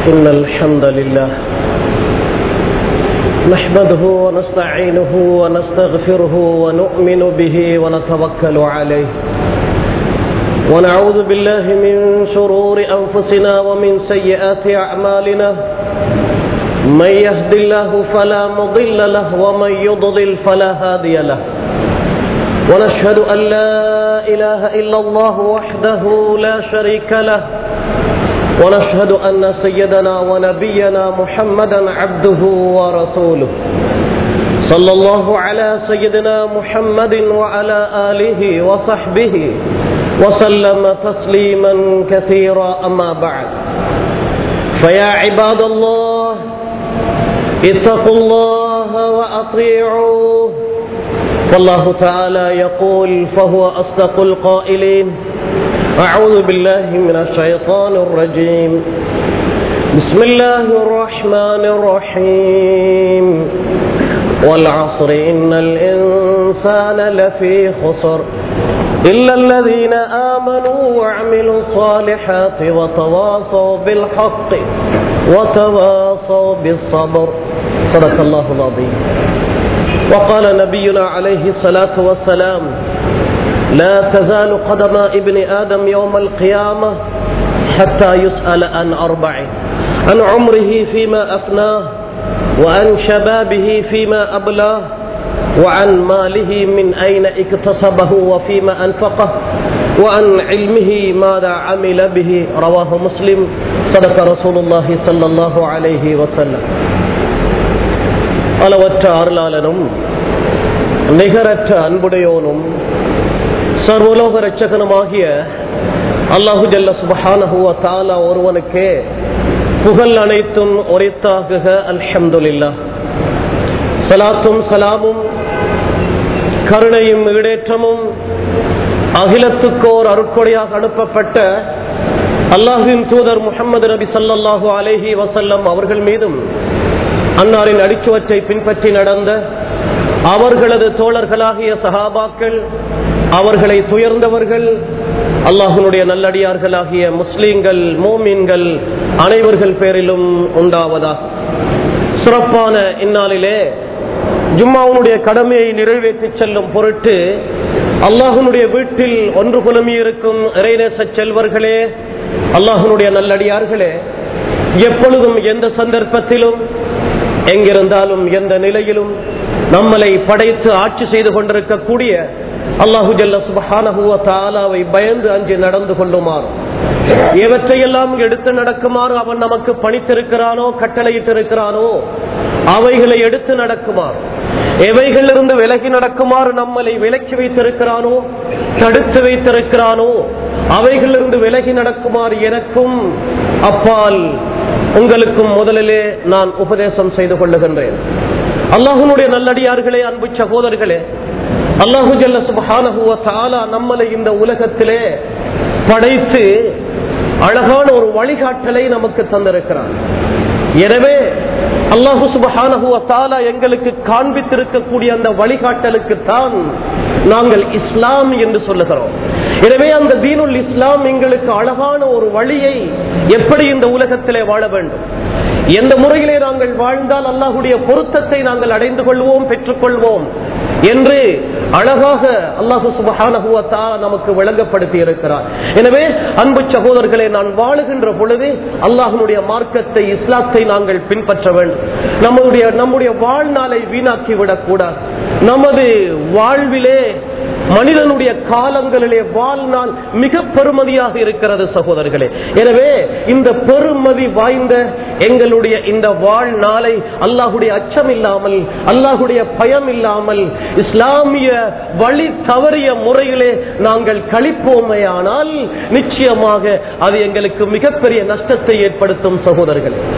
إن الحمد لله نحمده ونستعينه ونستغفره ونؤمن به ونتوكل عليه ونعوذ بالله من شرور أنفسنا ومن سيئات أعمالنا من يهد الله فلا مضل له ومن يضلل فلا هادي له ونشهد أن لا إله إلا الله وحده لا شريك له ونشهد أن سيدنا ونبينا محمدا عبده ورسوله صلى الله على سيدنا محمد وعلى آله وصحبه وسلم تسليما كثيرا أما بعد فيا عباد الله اتقوا الله وأطيعوه والله تعالى يقول فهو أصدق القائلين أعوذ بالله من الشيطان الرجيم بسم الله الرحمن الرحيم والعصر إن الإنسان لفي خسر إلا الذين آمنوا وعملوا الصالحات وتواصوا بالحق وتواصوا بالصبر صدق الله العظيم وقال نبينا عليه الصلاة والسلام لا تزال قدم ابن آدم يوم القيامة حتى يسأل عن أربع عن عمره فيما أفناه وعن شبابه فيما أبلاه وعن ماله من أين اكتسبه وفيما أنفقه وعن علمه ماذا عمل به رواه مسلم صدق رسول الله صلى الله عليه وسلم அளவற்ற அருளாளனும் நிகரற்ற அன்புடையோனும் சர்வலோக ரட்சகனுமாகிய அல்லாஹு ஜல்ல சுபஹானஹுவ தாலா ஒருவனுக்கே புகழ் அனைத்தும் ஒரித்தாகுக அல்ஹம்துலில்லா சலாத்தும் சலாமும் கருணையும் ஈடேற்றமும் அகிலத்துக்கோர் அருட்கொடையாக அனுப்பப்பட்ட அல்லாஹுவின் தூதர் முகமது நபி சல்லாஹூ அலேஹி வசல்லம் அவர்கள் மீதும் அன்னாரின் அடிச்சுவற்றை பின்பற்றி நடந்த அவர்களது தோழர்களாகிய சஹாபாக்கள் அவர்களை துயர்ந்தவர்கள் அல்லாஹனுடைய நல்லடியார்களாகிய முஸ்லீம்கள் மோமீன்கள் அனைவர்கள் பேரிலும் உண்டாவதா சிறப்பான இந்நாளிலே ஜும்மாவுடைய கடமையை நிறைவேற்றி செல்லும் பொருட்டு அல்லாஹனுடைய வீட்டில் ஒன்று குலமி இருக்கும் இறைநேச செல்வர்களே அல்லாஹனுடைய நல்லடியார்களே எப்பொழுதும் எந்த சந்தர்ப்பத்திலும் எங்கிருந்தாலும் எந்த நிலையிலும் நம்மளை படைத்து ஆட்சி செய்து கொண்டிருக்கக்கூடிய அல்லாஹு ஜல்ல சுபஹானஹுவ தாலாவை பயந்து அஞ்சு நடந்து கொள்ளுமாறு எவற்றையெல்லாம் எடுத்து நடக்குமாறு அவன் நமக்கு பணித்திருக்கிறானோ கட்டளையிட்டிருக்கிறானோ அவைகளை எடுத்து நடக்குமாறு எவைகளிலிருந்து விலகி நடக்குமாறு நம்மளை விலக்கி வைத்திருக்கிறானோ தடுத்து வைத்திருக்கிறானோ அவைகளிலிருந்து விலகி நடக்குமாறு எனக்கும் அப்பால் உங்களுக்கும் முதலிலே நான் உபதேசம் செய்து கொள்ளுகின்றேன் அல்லாஹனுடைய நல்லடியார்களே அன்பு சகோதரர்களே அல்லாஹு ஜல்ல சுபஹானஹுவ தாலா நம்மளை இந்த உலகத்திலே படைத்து அழகான ஒரு வழிகாட்டலை நமக்கு தந்திருக்கிறான் எனவே அல்லாஹு சுபஹானஹுவ தாலா எங்களுக்கு காண்பித்திருக்கக்கூடிய அந்த வழிகாட்டலுக்கு தான் நாங்கள் இஸ்லாம் என்று சொல்லுகிறோம் எனவே அந்த தீனுல் இஸ்லாம் எங்களுக்கு அழகான ஒரு வழியை எப்படி இந்த உலகத்திலே வாழ வேண்டும் எந்த முறையிலே நாங்கள் வாழ்ந்தால் அல்லாஹுடைய பொருத்தத்தை நாங்கள் அடைந்து கொள்வோம் பெற்றுக்கொள்வோம் என்று அழகாக அல்லாஹு சுபஹானஹுவத்தா நமக்கு விளங்கப்படுத்தி இருக்கிறார் எனவே அன்பு சகோதரர்களை நான் வாழுகின்ற பொழுது அல்லாஹனுடைய மார்க்கத்தை இஸ்லாத்தை நாங்கள் பின்பற்ற வேண்டும் நம்முடைய நம்முடைய வாழ்நாளை வீணாக்கி விடக்கூடாது நமது வாழ்விலே மனிதனுடைய காலங்களிலே வாழ்நாள் மிக பெருமதியாக இருக்கிறது சகோதரர்களே எனவே இந்த பெருமதி வாய்ந்த எங்களுடைய இந்த வாழ்நாளை அல்லாஹுடைய அச்சம் இல்லாமல் அல்லாஹுடைய பயம் இல்லாமல் இஸ்லாமிய வழி தவறிய முறையிலே நாங்கள் கழிப்போமையானால் நிச்சயமாக அது எங்களுக்கு மிகப்பெரிய நஷ்டத்தை ஏற்படுத்தும் சகோதரர்கள்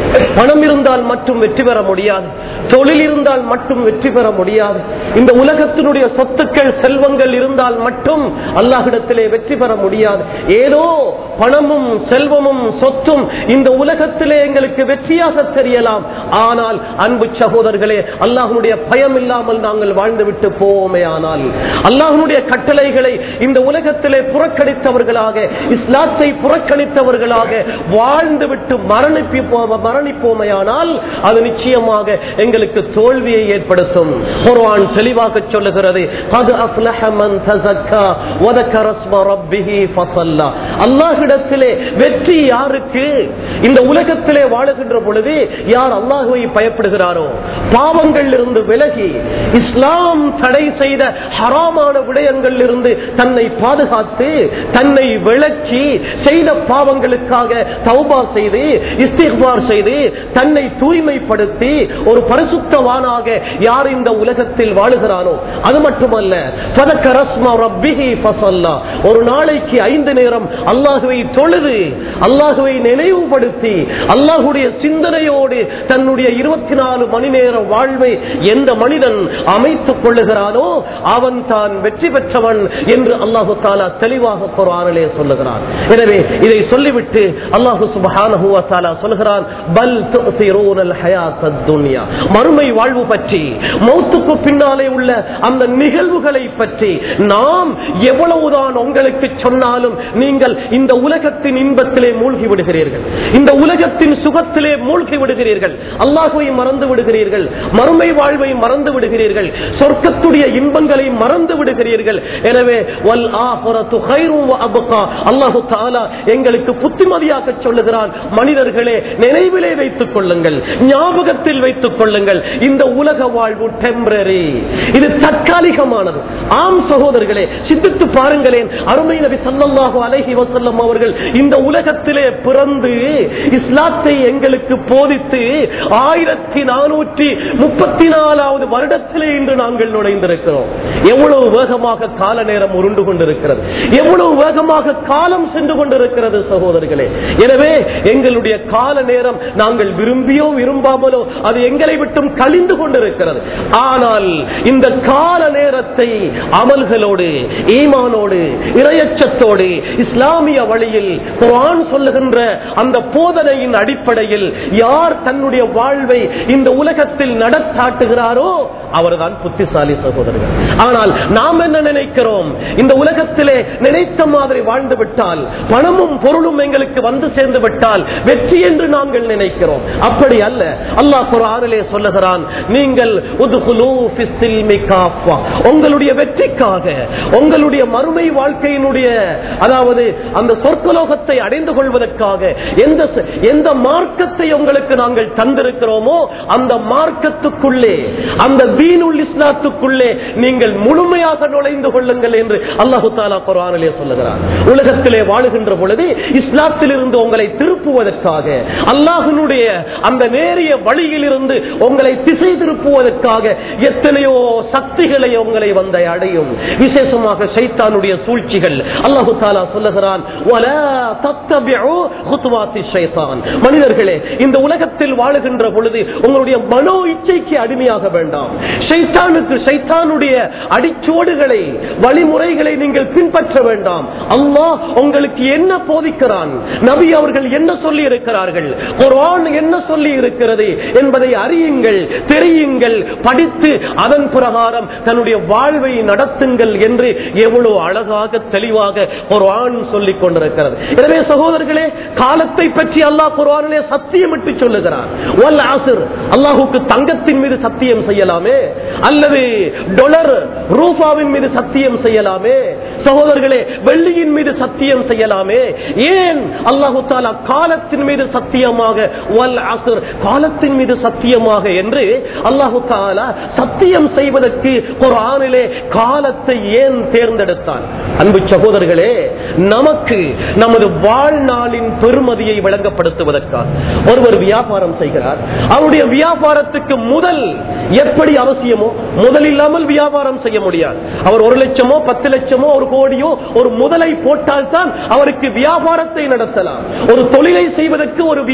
பணம் இருந்தால் மட்டும் வெற்றி பெற முடியாது தொழில் இருந்தால் மட்டும் வெற்றி பெற முடியாது இந்த உலகத்தினுடைய சொத்துக்கள் செல்வங்கள் இருந்தால் மட்டும் அல்லாஹிடத்திலே வெற்றி பெற முடியாது ஏதோ பணமும் செல்வமும் சொத்தும் இந்த உலகத்திலே எங்களுக்கு வெற்றியாக தெரியலாம் ஆனால் அன்பு சகோதரர்களே அல்லாஹனுடைய பயம் இல்லாமல் நாங்கள் வாழ்ந்துவிட்டு போவோமே ஆனால் அல்லாஹனுடைய கட்டளைகளை இந்த உலகத்திலே புறக்கணித்தவர்களாக இஸ்லாத்தை புறக்கணித்தவர்களாக வாழ்ந்துவிட்டு மரணிப்பி மரணிப்போமையானால் அது நிச்சயமாக எங்களுக்கு தோல்வியை ஏற்படுத்தும் குர்ஆன் தெளிவாக சொல்லுகிறது அது அஃப்லஹ மன் தஸக்கா வதக்கர ஸ்ம ரப்பிஹி ஃபஸல்லா அல்லாஹ்விடத்திலே வெற்றி யாருக்கு இந்த உலகத்திலே வாழுகின்ற பொழுது யார் அல்லாஹ்வை பயப்படுகிறாரோ பாவங்கள் இருந்து விலகி இஸ்லாம் தடை செய்த ஹராமான விடயங்கள் இருந்து தன்னை பாதுகாத்து தன்னை விளக்கி செய்த பாவங்களுக்காக தௌபா செய்து இஸ்திக்பார் செய்து தன்னை தூய்மைப்படுத்தி ஒரு பரிசுத்தவானாக யார் இந்த உலகத்தில் வாழுகிறானோ அது மட்டுமல்ல ஃபதக்க ரஸ்ம ரப்பிஹி ஃபஸல்லா. ஒரு நாளைக்கு ஐந்து நேரம் அல்லாஹுவை தொழுது அல்லாஹுவை நினைவுபடுத்தி அல்லாஹுடைய சிந்தனையோடு தன்னுடைய இருபத்தி நாலு மணி நேர வாழ்வை எந்த மனிதன் அமைத்துக் கொள்ளுகிறானோ அவன் தான் வெற்றி பெற்றவன் என்று அல்லாஹு தாலா தெளிவாக குர்ஆனிலே சொல்லுகிறான் எனவே இதை சொல்லிவிட்டு அல்லாஹு சுப்ஹானஹு வ தஆலா சொல்கிறான் பல் துஸிரூனல் ஹயாத்தத் துன்யா மறுமை வாழ்வு பற்றி மௌத்துக்கு பின்னாலே உள்ள அந்த நிகழ்வுகளை பற்றி நாம் எவ்வளவுதான் உங்களுக்கு சொன்னாலும் நீங்கள் இந்த உலகத்தின் இன்பத்திலே மூழ்கி விடுகிறீர்கள் இந்த உலகத்தின் சுகத்திலே மூழ்கி விடுகிறீர்கள் அல்லாஹுவை மறந்து விடுகிறீர்கள் மறுமை வாழ்வை மறந்து விடுகிறீர்கள் சொர்க்கத்துடைய இன்பங்களை மறந்து விடுகிறீர்கள் எனவே வல் ஆஹிரத்து கைரும் வ அப்கா அல்லாஹு தஆலா எங்களுக்கு புத்திமதியாக சொல்லுகிறான் மனிதர்களே நினைவிலே வைத்துக் கொள்ளுங்கள் ஞாபகத்தில் வைத்துக் கொள்ளுங்கள் இந்த உலக வாழ்வு டெம்பரரி இது தற்காலிகமானது ஆம் சகோதரர்களே சிந்தித்து பாருங்களேன் அருமை நபி ஸல்லல்லாஹு அலைஹி வஸல்லம் அவர்கள் இந்த உலகத்திலே பிறந்து இஸ்லாத்தை எங்களுக்கு போதித்து ஆயிரத்தி நானூற்றி முப்பத்தி நாலாவது வருடத்திலே இன்று நாங்கள் நுழைந்திருக்கிறோம் எவ்வளவு வேகமாக கால நேரம் உருண்டு கொண்டிருக்கிறது எவ்வளவு வேகமாக காலம் சென்று கொண்டிருக்கிறது சகோதரர்களே எனவே எங்களுடைய கால நேரம் நாங்கள் விரும்பியோ விரும்பாமலோ அது எங்களை விட்டும் கழிந்து கொண்டிருக்கிறது ஆனால் இந்த கால நேரத்தை அமல்களோடு ஈமானோடு இரையச்சத்தோடு இஸ்லாமிய வழியில் குர்ஆன் சொல்லுகின்ற அந்த போதனையின் அடிப்படையில் யார் தன்னுடைய வாழ்வை இந்த உலகத்தில் நடத்தாட்டுகிறாரோ அவர்தான் புத்திசாலி சகோதரர்கள் ஆனால் நாம் என்ன நினைக்கிறோம் இந்த உலகத்திலே நினைத்த மாதிரி வாழ்ந்து விட்டால் பணமும் பொருளும் எங்களுக்கு வந்து சேர்ந்து விட்டால் வெற்றி என்று நாங்கள் நினைக்கிறோம் அப்படி அல்ல அல்லாஹ் குர்ஆனிலே சொல்லுகிறான் நீங்கள் உத்குலூ ஃபிஸ் சில்மி காஃபா. உங்களுடைய வெற்றிக்காக உங்களுடைய மறுமை வாழ்க்கையினுடைய அதாவது அந்த சொர்க்கலோகத்தை அடைந்து கொள்வதற்காக எந்த எந்த மார்க்கத்தை உங்களுக்கு நாங்கள் தந்திருக்கிறோமோ அந்த மார்க்கத்துக்குள்ளே அந்த தீனுல் இஸ்லாத்துக்குள்ளே நீங்கள் முழுமையாக நுழைந்து கொள்ளுங்கள் என்று அல்லாஹு தாலா குர்ஆனிலே சொல்லுகிறார் உலகத்திலே வாழுகின்ற பொழுது இஸ்லாத்தில் இருந்து உங்களை திருப்புவதற்காக அல்லாஹினுடைய அந்த நேரிய வழியில் இருந்து உங்களை திசை திருப்புவதற்காக எத்தனையோ சக்திகளை உங்களை வந்த அடையும் விசேஷமாக சைத்தானுடைய சூழ்ச்சிகள் அல்லாஹு தாலா சொல்லுகிறான் "வலா தத்தபிஉ குத்வாத்தி ஷைத்தான்." மனிதர்களே இந்த உலகத்தில் வாழுகின்ற பொழுது உங்களுடைய மனோ இச்சைக்கு அடிமையாக வேண்டாம் ஷைத்தானுக்கு ஷைத்தானுடைய அடிச்சோடுகளை வழிமுறைகளை நீங்கள் பின்பற்ற வேண்டாம் அல்லாஹ் உங்களுக்கு என்ன போதிக்கிறான் நபி அவர்கள் என்ன சொல்லி இருக்கிறார்கள் குர்ஆன் என்ன சொல்லி இருக்கிறது என்பதை அறியுங்கள் தெரியுங்கள் படித்து அதன் பிரகாரம் தன்னுடைய வாழ்வை நடத்துங்கள் என்று எவ்வளவு அழகாக தெளிவாக குர்ஆன் சொல்லிக் கொண்டிருக்கிறது எனவே சகோதரர்களே காலத்தை பற்றி அல்லாஹ் குர்ஆனிலே சத்தியமிட்டு சொல்லுகிறார் வல் அஸ்ர் அல்லாஹ்வுக்கு தங்கத்தின் மீது சத்தியம் செய்யலாமே அல்லது டொலர் ரூபாவின் மீது சத்தியம் செய்யலாமே சகோதரர்களே வெள்ளியின் மீது சத்தியம் செய்யலாமே ஏன் அல்லாஹு தாலா காலத்தின் மீது சத்தியமாக வல் அஸ்ர் காலத்தின் மீது சத்தியமாக என்று அல்லாஹு தாலா சத்தியம் செய்வதற்கு குர்ஆனிலே காலத்தை ஏன் தேர்ந்தெடுத்தான் அன்பு சகோதரர்களே நமக்கு நமது வாழ்நாளின் பெருமதியை விளங்கப்படுத்துவதற்காக ஒருவர் வியாபாரம் செய்கிறார் அவருடைய வியாபாரத்துக்கு முதல் எப்படி அவசியமோ முதல் இல்லாமல் வியாபாரம் செய்ய முடியாது அவர் ஒரு லட்சமோ பத்து லட்சமோ ஒரு கோடியோ ஒரு முதலை போட்டால் தான் அவருக்கு வியாபாரத்தை நடத்தலாம் ஒரு தொழிலை செய்வதற்கு ஒரு வியாபார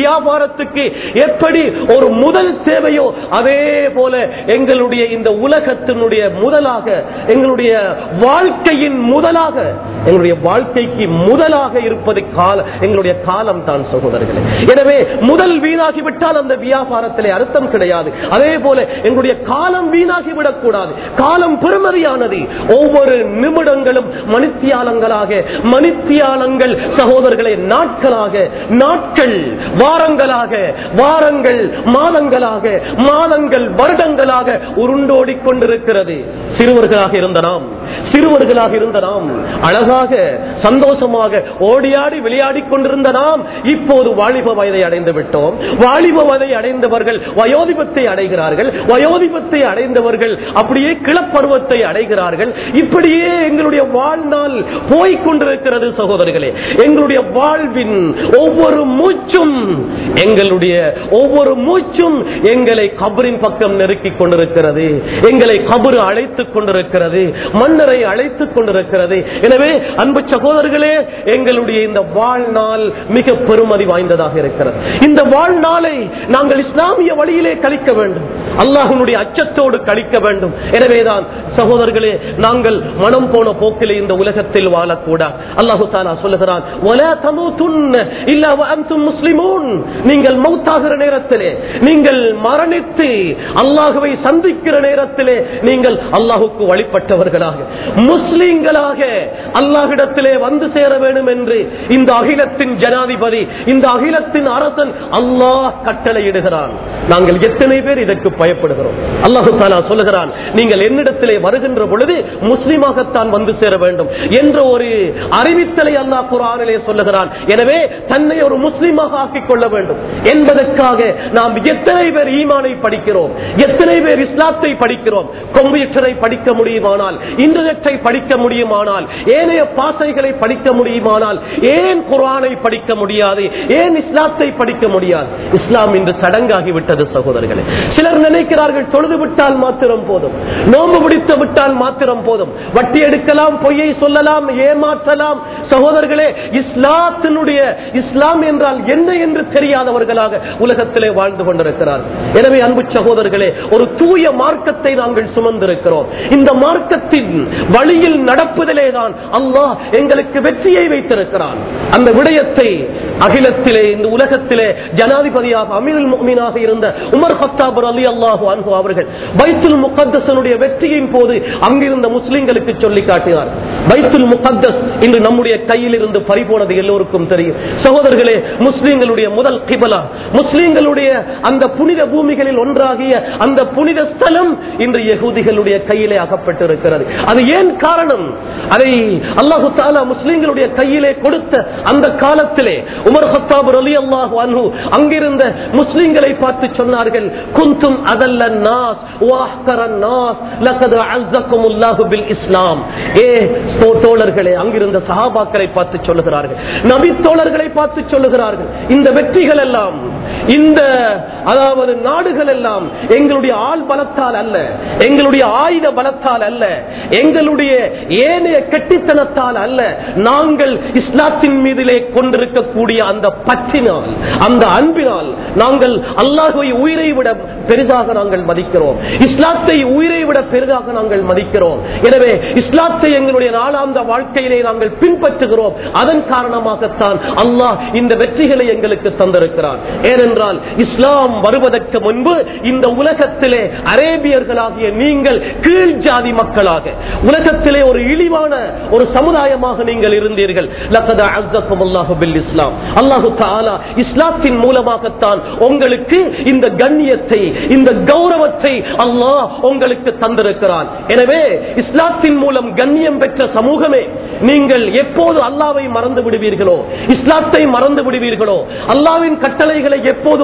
வியாபாரத்துக்கு எப்படி ஒரு முதல் தேவையோ அதே போல எங்களுடைய இந்த உலகத்தினுடைய முதலாக எங்களுடைய வாழ்க்கையின் முதலாக எங்களுடைய வாழ்க்கைக்கு முதலாக இருப்பது கால எங்களுடைய காலம் தான் சகோதரர்களே எனவே முதல் வீணாகிவிட்டால் அந்த வியாபாரத்திலே அர்த்தம் கிடையாது அதே போல எங்களுடைய காலம் வீணாகிவிடக் கூடாது காலம் பெருமதியானது ஒவ்வொரு நிமிடங்களும் மணித்தியாலங்களாக மணித்தியாலங்கள் சகோதரர்களை நாட்களாக நாட்கள் வாரங்களாக வாரங்கள் மாதங்களாக மாதங்கள் வருடங்களாக உருண்டோடிக் கொண்டிருக்கிறது சிறுவர்களாக இருந்த நாம் சிறுவர்களாக இருந்த நாம் அழகாக சந்தோஷமாக ஓடியாடி விளையாடி கொண்டிருந்த நாம் இப்போது வாலிப வயதை அடைந்து விட்டோம் வாலிப வயதை அடைந்தவர்கள் வயோதிபத்தை அடைகிறார்கள் வயோதிபத்தை அடைந்தவர்கள் அப்படியே கிளப்பருவத்தை அடைகிறார்கள் இப்படியே எங்களுடைய வாழ்நாள் போய்கொண்டிருக்கிறது சகோதரர்களே எங்களுடைய வாழ்வின் ஒவ்வொரு மூச்சும் எங்களுடைய ஒவ்வொரு மூச்சும் எங்களை கபரின் பக்கம் நெருக்கிக் கொண்டிருக்கிறது எங்களை கபரு அழைத்துக் கொண்டிருக்கிறது மன்னரை அழைத்துக் கொண்டிருக்கிறது எனவே அன்பு சகோதரர்களே எங்களுடைய இந்த வாழ்நாள் மிக பெருமதி வாய்ந்ததாக இருக்கிறது இந்த வாழ்நாளை நாங்கள் இஸ்லாமிய வழியிலே கழிக்க வேண்டும் அல்லாஹனுடைய அச்சத்தோடு கழிக்க வேண்டும் எனவேதான் சகோதரர்களே நாங்கள் மனம் போன போக்கிலே இந்த உலகத்தில் வாழக்கூடாது அல்லாஹு தாலா சொல்லுகிறான் "வலா தமூதுன்ன இல்லா வஅன்தும் முஸ்லிமூன்." நீங்கள் மௌத்தாகிற நேரத்திலே நீங்கள் மரணித்து அல்லாஹுவை சந்திக்கிற நேரத்திலே நீங்கள் அல்லாஹுக்கு வழிபட்டவர்களாக முஸ்லிம்களாக அல்லாஹிடத்திலே வந்து சேர வேண்டும் என்று இந்த அகிலத்தின் ஜனாதிபதி இந்த அகிலத்தின் அரசன் அல்லாஹ் கட்டளையிடுகிறான் நாங்கள் எத்தனை பேர் இதற்கு பயப்படுகிறோம் அல்லாஹு தாலா சொல்லுகிறான் நீங்கள் என்னிடத்திலே வருகின்ற பொழுது முஸ்லிமாகத்தான் வந்து சேர வேண்டும் என்ற ஒரு அறிவித்தலை அல்லாஹ் குரானிலே சொல்லுகிறான் எனவே தன்னை ஒரு முஸ்லிமாக ஆக்கிக் கொள்ள வேண்டும் என்பதற்காக நாம் எத்தனை பேர் ஈமானை படிக்கிறோம் எத்தனை பேர் இஸ்லாத்தை படிக்கிறோம் கம்ப்யூட்டரை படிக்க முடியுமானால் இன்டர்நெட்டை படிக்க முடியுமானால் ஏனைய பாசைகளை படிக்க முடியுமானால் ஏன் குரானை படிக்க முடியாது ஏன் இஸ்லாத்தை படிக்க முடியாது இஸ்லாம் இன்று சடங்காகி விட்டது சகோதரர்களே சிலர் நினைக்கிறார்கள் தொழுது விட்டால் மாத்திரம் போதும் நோம்பு பிடித்து விட்டால் மாத்திரம் போதும் வட்டி எடுக்கலாம் பொய்யை சொல்லலாம் ஏமாற்றலாம் சகோதரர்களே இஸ்லாத்தினுடைய இஸ்லாம் என்றால் என்ன என்று தெரியாதவர்களாக உலகத்திலே வாழ்ந்து கொண்டிருக்கிறார்கள் எனவே அன்பு சகோதரர்களே ஒரு தூய மார்க்கத்தை நாங்கள் சுமந்திருக்கிறோம் இந்த மார்க்கத்தின் வழியில் நடப்பதிலே தான் அல்லாஹ் எங்களுக்கு வெற்றியை வைத்திருக்கிறான் அந்த விடயத்தை அகிலத்திலே இந்த உலகத்திலே ஜனாதிபதியாக அமீருல் முஃமினாக இருந்த உமர் ஹத்தாப் அலி அல்லாஹு அன்ஹு அவர்கள் பைத்துல் முகத்தசனுடைய வெற்றியின் போது அங்கிருந்த முஸ்லிம்களுக்கு சொல்லி காட்டினார் பைத்துல் முகத்தஸ் இன்று நம்முடைய கையில் இருந்து பறிபோனது எல்லோருக்கும் தெரியும் சகோதரர்களே முஸ்லிம்களுடைய முதல் கிபலா முஸ்லிம்களுடைய அந்த புனித பூமிகளில் ஒன்றாகிய அந்த புனித ஸ்தலம் இன்று யகூதிகளுடைய கையிலே அகப்பட்டிருக்கிறது அது ஏன் காரணம் அதை அல்லாஹு தாலா முஸ்லிம்களுடைய கையிலே கொடுத்த அந்த காலத்திலே உமர் ஹத்தாபு அலி அல்லாஹு அன்ஹு அங்கிருந்த முஸ்லிம்களை பார்த்து சொன்னார்கள் குந்தும் அதல்ல நாஸ் வாஹ்கர நாஸ் லகது அஸ்ஸகுமுல்லாஹு பில் இஸ்லாம் ஏ தோ- தோழர்களே அங்கிருந்த சஹாபாக்களை பார்த்து சொல்லுகிறார்கள் நபி தோழர்களை பார்த்து சொல்லுகிறார்கள் இந்த வெற்றிகள் எல்லாம் இந்த அதாவது நாடுகள் எல்லாம் எங்களுடைய ஆள் பலத்தால் அல்ல எங்களுடைய ஆயுத பலத்தால் அல்ல எங்களுடைய ஏனைய கெட்டித்தனத்தால் அல்ல நாங்கள் இஸ்லாத்தின் மீதிலே கொண்டிருக்கக்கூடிய அந்த பற்றினால் அந்த அன்பினால் நாங்கள் அல்லாஹுவை உயிரை விட பெரிதாக நாங்கள் மதிக்கிறோம் இஸ்லாத்தை உயிரை விட பெரிதாக நாங்கள் மதிக்கிறோம் எனவே இஸ்லாத்தை எங்களுடைய நாளாந்த வாழ்க்கையிலே நாங்கள் பின்பற்றுகிறோம் அதன் காரணமாகத்தான் அல்லாஹ் இந்த வெற்றிகளை எங்களுக்கு தந்திருக்கிறார் ஏனென்றால் இஸ்லாம் வருவதற்கு முன்பு இந்த உலகத்திலே அரேபியர்களாகிய நீங்கள் கீழ் ஜாதி மக்களாக உலகத்திலே ஒரு இழிவான ஒரு சமுதாயமாக நீங்கள் இருந்தீர்கள் லக்கத அஸ்ஸக்கும் அல்லாஹு பில் இஸ்லாம் அல்லாஹு தஆலா இஸ்லாத்தின் மூலமாகத்தான் உங்களுக்கு இந்த கண்ணியத்தை இந்த கௌரவத்தை அல்லாஹ் உங்களுக்கு தந்திருக்கிறான் எனவே இஸ்லாத்தின் மூலம் கண்ணியம் பெற்ற சமூகமே நீங்கள் எப்போது அல்லாவை மறந்து விடுவீர்களோ இஸ்லாத்தை மறந்து விடுவீர்களோ அல்லாவின் கட்டளைகளை எப்போது புறப்ப-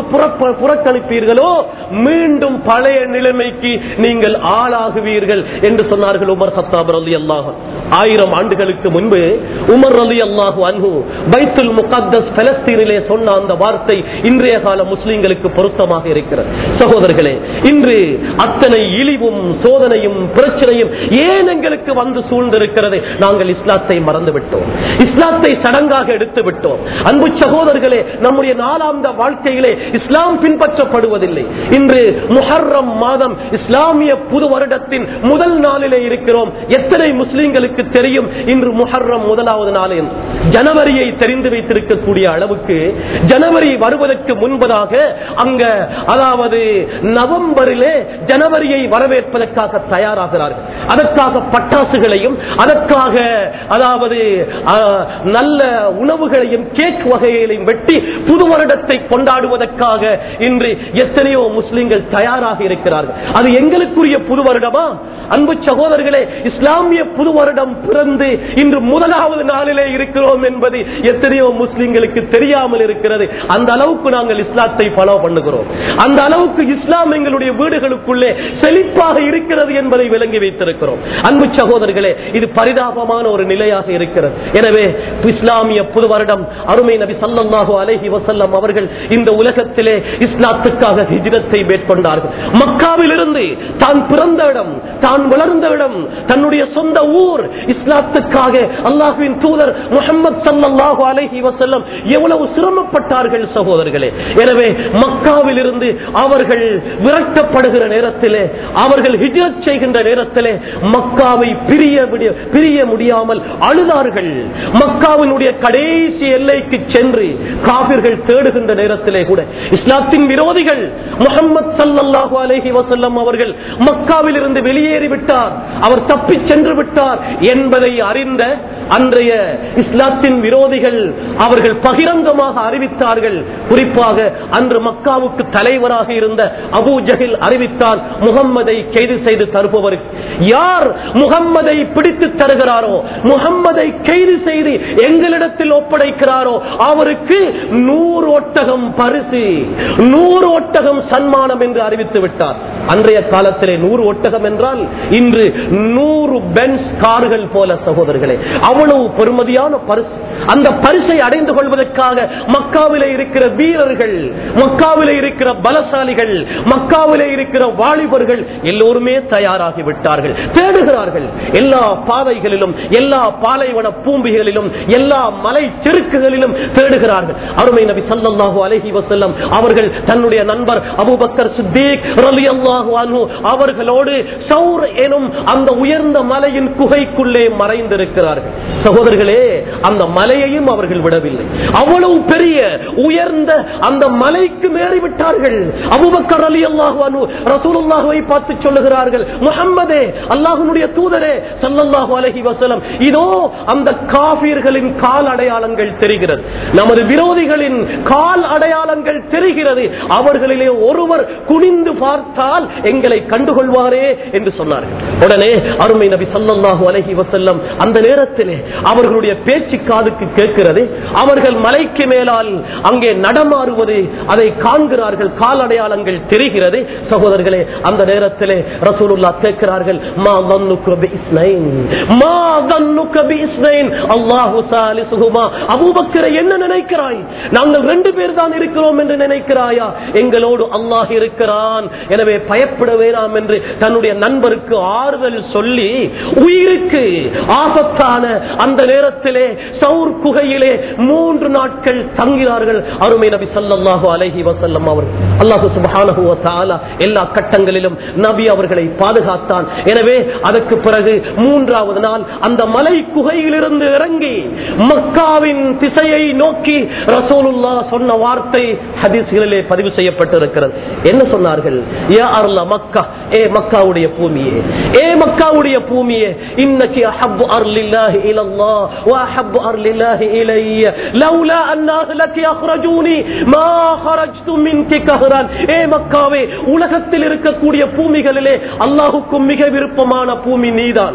புற- புறக்கணிப்பீர்களோ மீண்டும் பழைய நிலைமைக்கு நீங்கள் ஆளாகுவீர்கள் என்று சொன்னார்கள் உமர் சத்தாப் ரலி அல்லாஹ் ஆயிரம் ஆண்டுகளுக்கு முன்பு உமர் ரலி அல்லாஹு அன்ஹு பைத்துல் முகத்தஸ் பலஸ்தீனிலே சொன்ன அந்த வார்த்தை இன்றைய கால முஸ்லிம்களுக்கு பொருத்தமாக இருக்கிறது சகோதரர்களே இன்று அத்தனை இழிவும் சோதனையும் பிரச்சனையும் ஏன் எங்களுக்கு வந்து சூழ்ந்திருக்கிறது நாங்கள் இஸ்லாத்தை மறந்து விட்டோம் இஸ்லாத்தை சடங்காக எடுத்து விட்டோம் அன்பு சகோதரர்களே நம்முடைய நாலாந்த வாழ்க்கையிலே இஸ்லாம் பின்பற்றப்படுவதில்லை இன்று முஹர்ரம் மாதம் இஸ்லாமிய புது வருடத்தின் முதல் நாளிலே இருக்கிறோம் எத்தனை முஸ்லிம்களுக்கு தெரியும் இன்று முஹர்ரம் முதலாவது நாள் என்று? ஜனவரியை தெரிந்து வைத்திருக்கக்கூடிய அளவுக்கு ஜனவரி வருவதற்கு முன்பதாக அங்க அதாவது நவம்பரிலே ஜனவரியை வரவேற்பதற்காக தயாராகிறார்கள் அதற்காக பட்டாசுகளையும் அதற்காக அதாவது ஆ, நல்ல உணவுகளையும் கேக் வகைகளையும் வெட்டி புது வருடத்தை கொண்டாடுவதற்காக இன்று எத்தனையோ முஸ்லிம்கள் தயாராக இருக்கிறார்கள் அது எங்களுக்குரிய புது வருடமா அன்பு சகோதரர்களே இஸ்லாமிய புது வருடம் பிறந்து இன்று முதலாவது நாளிலே இருக்கிறோம் என்பது எத்தனையோ முஸ்லிம்களுக்கு தெரியாமல் இருக்கிறது அந்த அளவுக்கு நாங்கள் இஸ்லாத்தை ஃபாலோ பண்ணுகிறோம் அந்த அளவுக்கு இஸ்லாம் எங்களுடைய வீடுகளுக்குள்ளே செழிப்பாக இருக்கிறது என்பதை விளங்கி வைத்திருக்கிறோம் அன்பு சகோதரர்களே இது பரிதாபமான ஒரு நிலையாக இருக்கிறது எனவே இஸ்லாமிய புது வருடம் அருமை நபி ஸல்லல்லாஹு அலைஹி வஸல்லம் அவர்கள் இந்த உலகத்திலே இஸ்லாத்துக்காக ஹிஜ்ரத்தை மேற்கொண்டார்கள் மக்காவில் இருந்து தான் பிறந்த இடம் தான் வளர்ந்த இடம் தன்னுடைய சொந்த ஊர் இஸ்லாத்துக்காக அல்லாஹ்வின் தூதர் முஹம்மது ஸல்லல்லாஹு அலைஹி வஸல்லம் எவ்வளவு சிரமப்பட்டார்கள் சகோதரர்களே எனவே மக்காவில் இருந்து அவர்கள் விரட்டப்படுகிற நேரத்திலே அவர்கள் ஹிஜ்ரத் செய்கின்ற நேரத்திலே மக்காவை பிரிய விடி- பிரிய முடியாமல் அழுதார்கள் மக்காவினுடைய கடைசி எல்லைக்கு சென்று காபிர்கள் தேடுகின்ற நேரத்திலே கூட இஸ்லாத்தின் விரோதிகள் முகமது சல்லல்லாஹு அலைஹி வஸல்லம் அவர்கள் மக்காவில் இருந்து வெளியேறிவிட்டார் அவர் தப்பிச் சென்று விட்டார் என்பதை அறிந்த அன்றைய இஸ்லாத்தின் விரோதிகள் அவர்கள் பகிரங்கமாக அறிவித்தார்கள் குறிப்பாக அன்று மக்காவுக்கு தலைவராக இருந்த அபூ ஜஹில் அறிவித்தால் முகம்மதை கைது செய்து தருபவர் யார் முகம்மதை பிடித்து தருகிறாரோ முகம்மதை கைது செய்து எங்களிடத்தில் ஒப்படைக்கிறாரோ அவருக்கு நூறு ஒட்டகம் பரிசு நூறு ஒட்டகம் சன்மானம் என்று அறிவித்து விட்டார் அன்றைய காலத்திலே நூறு ஒட்டகம் என்றால் இன்று நூறு பென்ஸ் கார்கள் போல சகோதரர்களே அவ்வளவு பெருமதியான பரிசு அந்த பரிசை அடைந்து கொள்வதற்காக மக்காவிலே இருக்கிற வீரர்கள் மக்காவிலே இருக்கிற பலசாலிகள் மக்காவிலே இருக்கிற வாலிபர்கள் எல்லோருமே தயாராகி விட்டார்கள் தேடுகிறார்கள் எல்லா பாதைகளிலும் எல்லா பாலைவன பூம்பிகளிலும் எல்லா மலை செருக்குகளிலும் தேடுகிறார்கள் அருமை நபி ஸல்லல்லாஹு அலைஹி வஸல்லம் அவர்கள் தன்னுடைய நண்பர் அபூபக்கர் சித்திக் ரலியல்லாஹு அன்ஹு அவர்களோடு சௌர் எனும் அந்த உயர்ந்த மலையின் குகைக்குள்ளே மறைந்திருக்கிறார்கள் சகோதரர்களே அந்த மலையையும் அவர்கள் விடவில்லை அவ்வளவு பெரிய உயர்ந்த அந்த மலைக்கு மேறிவிட்டார்கள் அபூபக்கர் ரலியல்லாஹு அன்ஹு ரசூலுல்லாஹ்வை பார்த்து சொல்லுகிறார்கள் முஹம்மதே அல்லாஹ்வுடைய தூதரே ஸல்லல்லாஹு அலைஹி வஸல்லம் இதோ அந்த காபிர்களின் கால் அடையாளங்கள் தெரிகிறது நமது விரோதிகளின் கால் அடையாளங்கள் தெரிகிறது அவர்களிலே ஒருவர் குனிந்து பார்த்தால் எங்களை கண்டுகொள்வாரே என்று சொன்னார்கள் உடனே அருமை நபி ஸல்லல்லாஹு அலைஹி வஸல்லம் அந்த நேரத்திலே அவர்களுடைய பேச்சு காதுக்கு கேட்கிறது அவர்கள் மலைக்கு மேலால் அங்கே நடமாறுவது அதை காண்கிறார்கள் கால் அடையாளங்கள் தெரிகிறது சகோதரர்களே அந்த நேரத்திலே ரசூலுல்லாஹ் கேட்கிறார்கள் மா தன்னுக்கு பிஸ்னைன் மா தன்னுக்கு பிஸ்னைன் அல்லாஹு சாலிசுஹுமா அபூபக்கரை என்ன நினைக்கிறாய் நாங்கள் ரெண்டு பேர் தான் இருக்கிறோம் என்று நினைக்கிறாயா எங்களோடு அல்லாஹ் இருக்கிறான் எனவே பயப்பட வேண்டாம் என்று தன்னுடைய நண்பருக்கு ஆறுதல் சொல்லி உயிருக்கு ஆபத்தான அந்த நேரத்திலே சவுர் குகையிலே மூன்று நாட்கள் தங்கினார்கள் அருமை நபி ஸல்லல்லாஹு அலைஹி வஸல்லம் அவர்கள் அல்லாஹ் சுப்ஹானஹு வ தஆலா எல்லா கட்டங்களிலும் நபி அவர்களை பாதுகாத்தான் எனவே அதற்கு பிறகு மூன்றாவது நாள் அந்த மலை குகையிலிருந்து இறங்கி மக்காவின் திசையை நோக்கி ரசூலுல்லாஹ் சொன்ன வார்த்தை ஹதீஸ்களிலே பதிவு செய்யப்பட்டிருக்கிறது என்ன சொன்னார்கள் யா அர்ல மக்கா ஏ மக்காவுடைய பூமியே ஏ மக்காவுடைய பூமியே இன்னக்கி அஹப்பு அர்லில்லாஹி இலல்லாஹ் வ அஹப்பு அர்லில்லாஹி இலைய லவ்லா அன் அஹ்லகி அக்ரஜூனி மா خرجت منك கஹ்ரான் ஏ மக்காவே உலகத்தில் இருக்கக்கூடிய பூமிகளிலே அல்லாஹ்வுக்கு மிக விருப்பமான பூமி நீதான்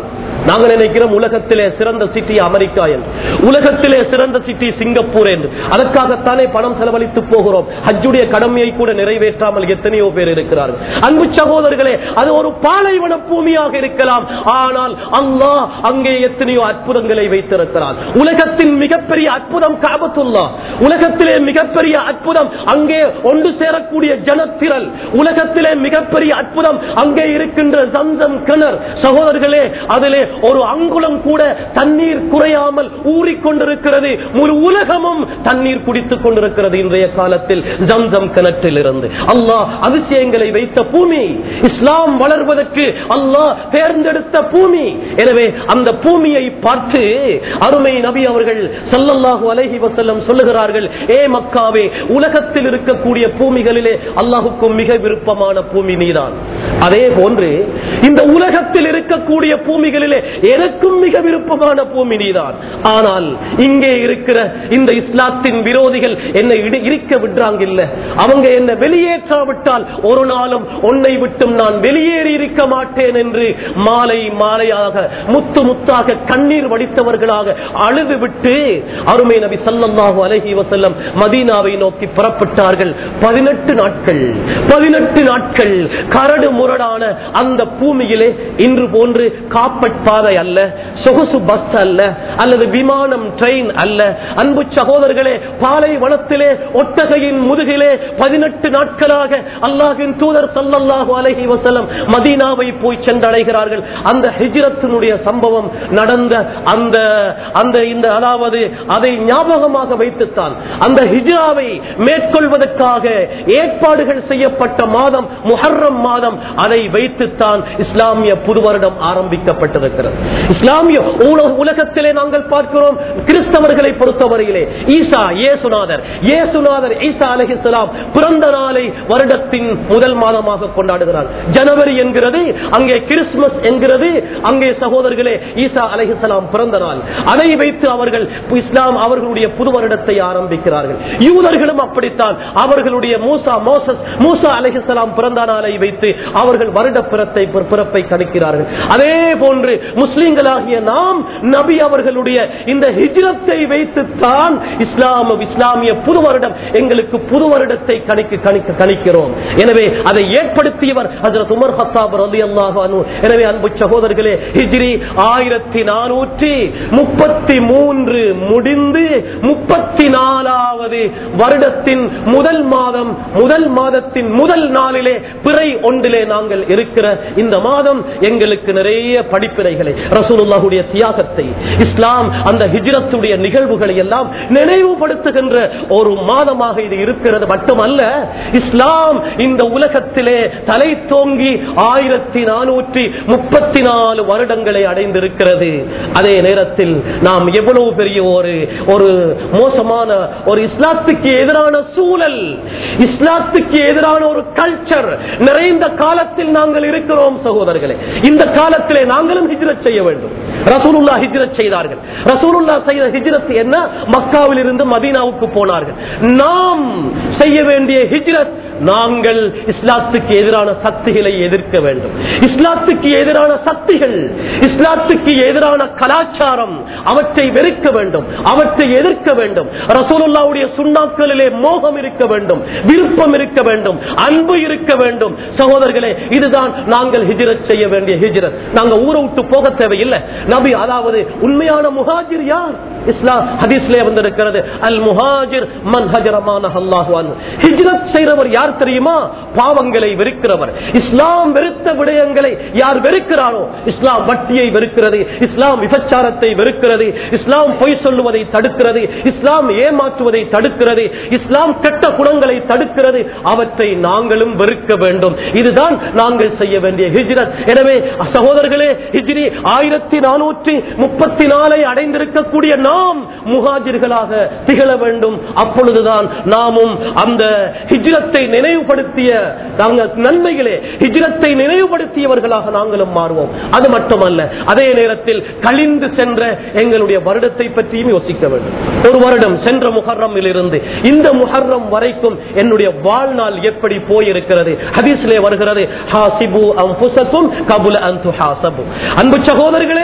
நாங்க நினைக்கிறோம் உலகத்திலே சிறந்த சிட்டி அமெரிக்கா என்று உலகத்திலே சிறந்த சிட்டி சிங்கப்பூர் என்று அதற்காகத்தானே பணம் செலவழித்து போகிறோம் ஹஜ்ஜுடைய கடமையை கூட நிறைவேற்றாமல் எத்தனையோ பேர் இருக்கிறார்கள் அன்பு சகோதரர்களே அது ஒரு பாலைவன பூமியாக இருக்கலாம் ஆனால் அல்லாஹ் அங்கே எத்தனையோ அற்புதங்களை வைத்திருக்கிறார் உலகத்தின் மிகப்பெரிய அற்புதம் காபத்துல்லா உலகத்திலே மிகப்பெரிய அற்புதம் அங்கே ஒன்று சேரக்கூடிய ஜனத்திரல் உலகத்திலே மிகப்பெரிய அற்புதம் அங்கே இருக்கின்ற சம்சம் கிணர் சகோதரர்களே அதிலே ஒரு அங்குலம் கூட தண்ணீர் குறையாமல் ஊறிக்கொண்டிருக்கிறது முழு உலகமும் தண்ணீர் குடித்துக் கொண்டிருக்கிறது இன்றைய காலத்தில் ஜம்சம் கிணற்றில் இருந்து அல்லாஹ் அதிசயங்களை வைத்த பூமி இஸ்லாம் வளர்வதற்கு அல்லாஹ் தேர்ந்தெடுத்த பூமி எனவே அந்த பூமியை பார்த்து அருமை நபி அவர்கள் சல்லல்லாஹு அலைஹி வஸல்லம் சொல்லுகிறார்கள் ஏ மக்காவே உலகத்தில் இருக்கக்கூடிய பூமிகளிலே அல்லாஹுக்கும் மிக விருப்பமான பூமி நீதான் அதே போன்று இந்த உலகத்தில் இருக்கக்கூடிய பூமிகளிலே எனக்கும் மிக விருப்பமான பூமி நீதான் ஆனால் இங்கே இருக்கிற இந்த இஸ்லாத்தின் விரோதிகள் என்னை இடி- இருக்க விடுறாங்க இல்ல அவங்க என்ன வெளியேற்றாவிட்டால் ஒரு நாளும் உன்னை விட்டும் நான் வெளியேறி இருக்க மாட்டேன் என்று மாலை மாலையாக முத்து முத்தாக கண்ணீர் வடித்தவர்களாக அழுது விட்டு அருமை நபி ஸல்லல்லாஹு அலைஹி வஸல்லம் மதீனாவை நோக்கி புறப்பட்டார்கள் பதினெட்டு நாட்கள் பதினெட்டு நாட்கள் கரடு முரடான அந்த பூமியிலே இன்று போன்று காப்பட் பாதை அல்ல சொகுசு பஸ் அல்ல அல்லது விமானம் ட்ரெயின் அல்ல அன்பு சகோதரர்களே பாலைவனத்திலே ஒட்டகையின் முதுகிலே பதினெட்டு நாட்களாக அல்லாஹின் தூதர் சல்லல்லாஹு அலைஹி வஸல்லம் மதீனாவை போய் சென்றடைகிறார்கள் அந்த ஹிஜ்ரத்தினுடைய சம்பவம் நடந்த அந்த அந்த இந்த அதாவது அதை ஞாபகமாக வைத்துத்தான் அந்த ஹிஜ்ராவை மேற்கொள்வதற்காக ஏற்பாடுகள் செய்யப்பட்ட மாதம் முஹர்ரம் மாதம் அதை வைத்துத்தான் இஸ்லாமிய புது வருடம் ஆரம்பிக்கப்பட்டிருக்கிறது இஸ்லாமிய உல- உலகத்திலே நாங்கள் பார்க்கிறோம் கிறிஸ்தவர்களை பொறுத்தவரையிலே ஈசா இயேசுநாதர் இயேசுநாதர் ஈசா அலைஹிஸ்ஸலாம் பிறந்த நாளை வருடத்தின் முதல் மாதமாக கொண்டாடுகிறார் ஜனவரி என்கிறது அங்கே கிறிஸ்துமஸ் என்கிறது அங்கே சகோதரர்களே ஈசா அலைஹிஸ்ஸலாம் பிறந்த நாள் அதை வைத்து அவர்கள் இஸ்லாம் அவர்களுடைய புது வருடத்தை ஆரம்பிக்கிறார்கள் யூதர்களும் அப்படித்தான் அவர்களுடைய மூசா மோசஸ் மூசா அலைஹிஸ்ஸலாம் பிறந்த நாளை வைத்து அவர்கள் வருட பிறத்தை பிறப்பை கணிக்கிறார்கள் அதே போன்று முஸ்லிம்களாகிய நாம் நபி அவர்களுடைய இந்த ஹிஜ்ரத்தை வைத்துத்தான் இஸ்லாம் இஸ்லாமிய புது வருடம் எங்களுக்கு புது வருடத்தை கணிக்க கணிக்க கணிக்கிறோம் எனவே அதை ஏற்படுத்தியவர் ஹஜரத் உமர் ஹத்தாப் ரலியல்லாஹு அன்ஹு எனவே அன்பு சகோதரர்களே ஹிஜ்ரி ஆயிரத்தி நானூற்றி முப்பத்தி மூன்று முடிந்து முப்பத்தி நாலாவது வருடத்தின் முதல் மாதம் முதல் மாதத்தின் முதல் நாளிலே பிறை ஒன்றிலே நாங்கள் இருக்கிற இந்த மாதம் எங்களுக்கு நிறைய படிப்பினைகளை ரசூலுல்லாஹுடைய தியாகத்தை இஸ்லாம் அந்த ஹிஜ்ரத்துடைய நிகழ்வுகளை எல்லாம் நினைவுபடுத்துகின்ற ஒரு மாதமாக இது இருக்கிறது மட்டுமல்ல இஸ்லாம் இந்த உலகத்திலே தலை தோங்கி ஆயிரத்தி நானூற்றி முப்பத்தி நாலு வருடங்களை அடைந்திருக்கிறது அதே நேரத்தில் நாம் எவ்வளவு பெரிய ஒரு ஒரு மோசமான ஒரு இஸ்லாத்துக்கு எதிரான சூழல் இஸ்லாத்துக்கு எதிரான ஒரு கல்ச்சர் நிறைந்த காலத்தில் நாங்கள் இருக்கிறோம் சகோதரர்களே இந்த காலத்திலே நாங்களும் ஹிஜ்ரத் செய்ய வேண்டும் ரசூலுல்லா ஹிஜ்ரத் செய்தார்கள் ரசூலுல்லா செய்த ஹிஜ்ரத் என்ன மக்காவில் இருந்து மதீனாவுக்கு போனார்கள் நாம் செய்ய வேண்டிய ஹிஜ்ரத் நாங்கள் இஸ்லாத்துக்கு எதிரான சக்திகளை எதிர்க்க வேண்டும் இஸ்லாத்துக்கு எதிரான சக்திகள் இஸ்லாத்துக்கு எதிரான கலாச்சாரம் அவற்றை வெறுக்க வேண்டும் அவற்றை எதிர்க்க வேண்டும் ரசூலுல்லாவுடைய சுண்ணாக்களிலே மோகம் இருக்க வேண்டும் விருப்பம் இருக்க வேண்டும் அன்பு இருக்க வேண்டும் சகோதரர்களே இதுதான் நாங்கள் ஹிஜ்ரத் செய்ய வேண்டிய ஹிஜ்ரத் நாங்க ஊரை விட்டு போக தேவையில்லை நபி அதாவது உண்மையான முஹாஜிர் யார் இஸ்லாம் ஹதீஸ்லே வந்திருக்கிறது அல் முஹாஜிர் மன் ஹஜரமான அல்லாஹு அன்ஹு. ஹிஜ்ரத் செய்றவர் யார் தெரியுமா பாவங்களை வெறுக்கிறவர் இஸ்லாம் வெறுத்த விடயங்களை யார் வெறுக்கிறாரோ இஸ்லாம் வட்டியை வெறுக்கிறது இஸ்லாம் விபச்சாரத்தை வெறுக்கிறது இஸ்லாம் பொய் சொல்லுவதை தடுக்கிறது இஸ்லாம் ஏமாற்றுவதை தடுக்கிறது இஸ்லாம் கெட்ட குணங்களை தடுக்கிறது அவற்றை நாங்களும் வெறுக்க வேண்டும் இதுதான் நாங்கள் செய்ய வேண்டிய ஹிஜ்ரத் எனவே சகோதரர்களே ஹிஜ்ரி ஆயிரத்தி நானூற்றி முப்பத்தி நாலை அடைந்திருக்கக்கூடிய நாம் முஹாஜிர்களாக திகழ வேண்டும் அப்பொழுதுதான் நாமும் அந்த ஹிஜ்ரத்தை நினைவுபடுத்திய நாங்கள் நன்மைகளே ஹிஜ்ரத்தை நினைவுபடுத்தியவர்களாக நாங்களும் மாறுவோம் அது மட்டுமல்ல அதே நேரத்தில் கழிந்து சென்ற எங்களுடைய வருடத்தை பற்றியும் யோசிக்க வேண்டும் ஒரு வருடம் சென்ற முஹர்ரமில் இருந்து இந்த முஹர்ரம் வரைக்கும் என்னுடைய வாழ்நாள் எப்படி போயிருக்கிறது ஹதீஸ்லே வருகிறது ஹாசிபு அன்புசக்கும் கபுல அந்து ஹாசபு அன்பு சகோதரர்களே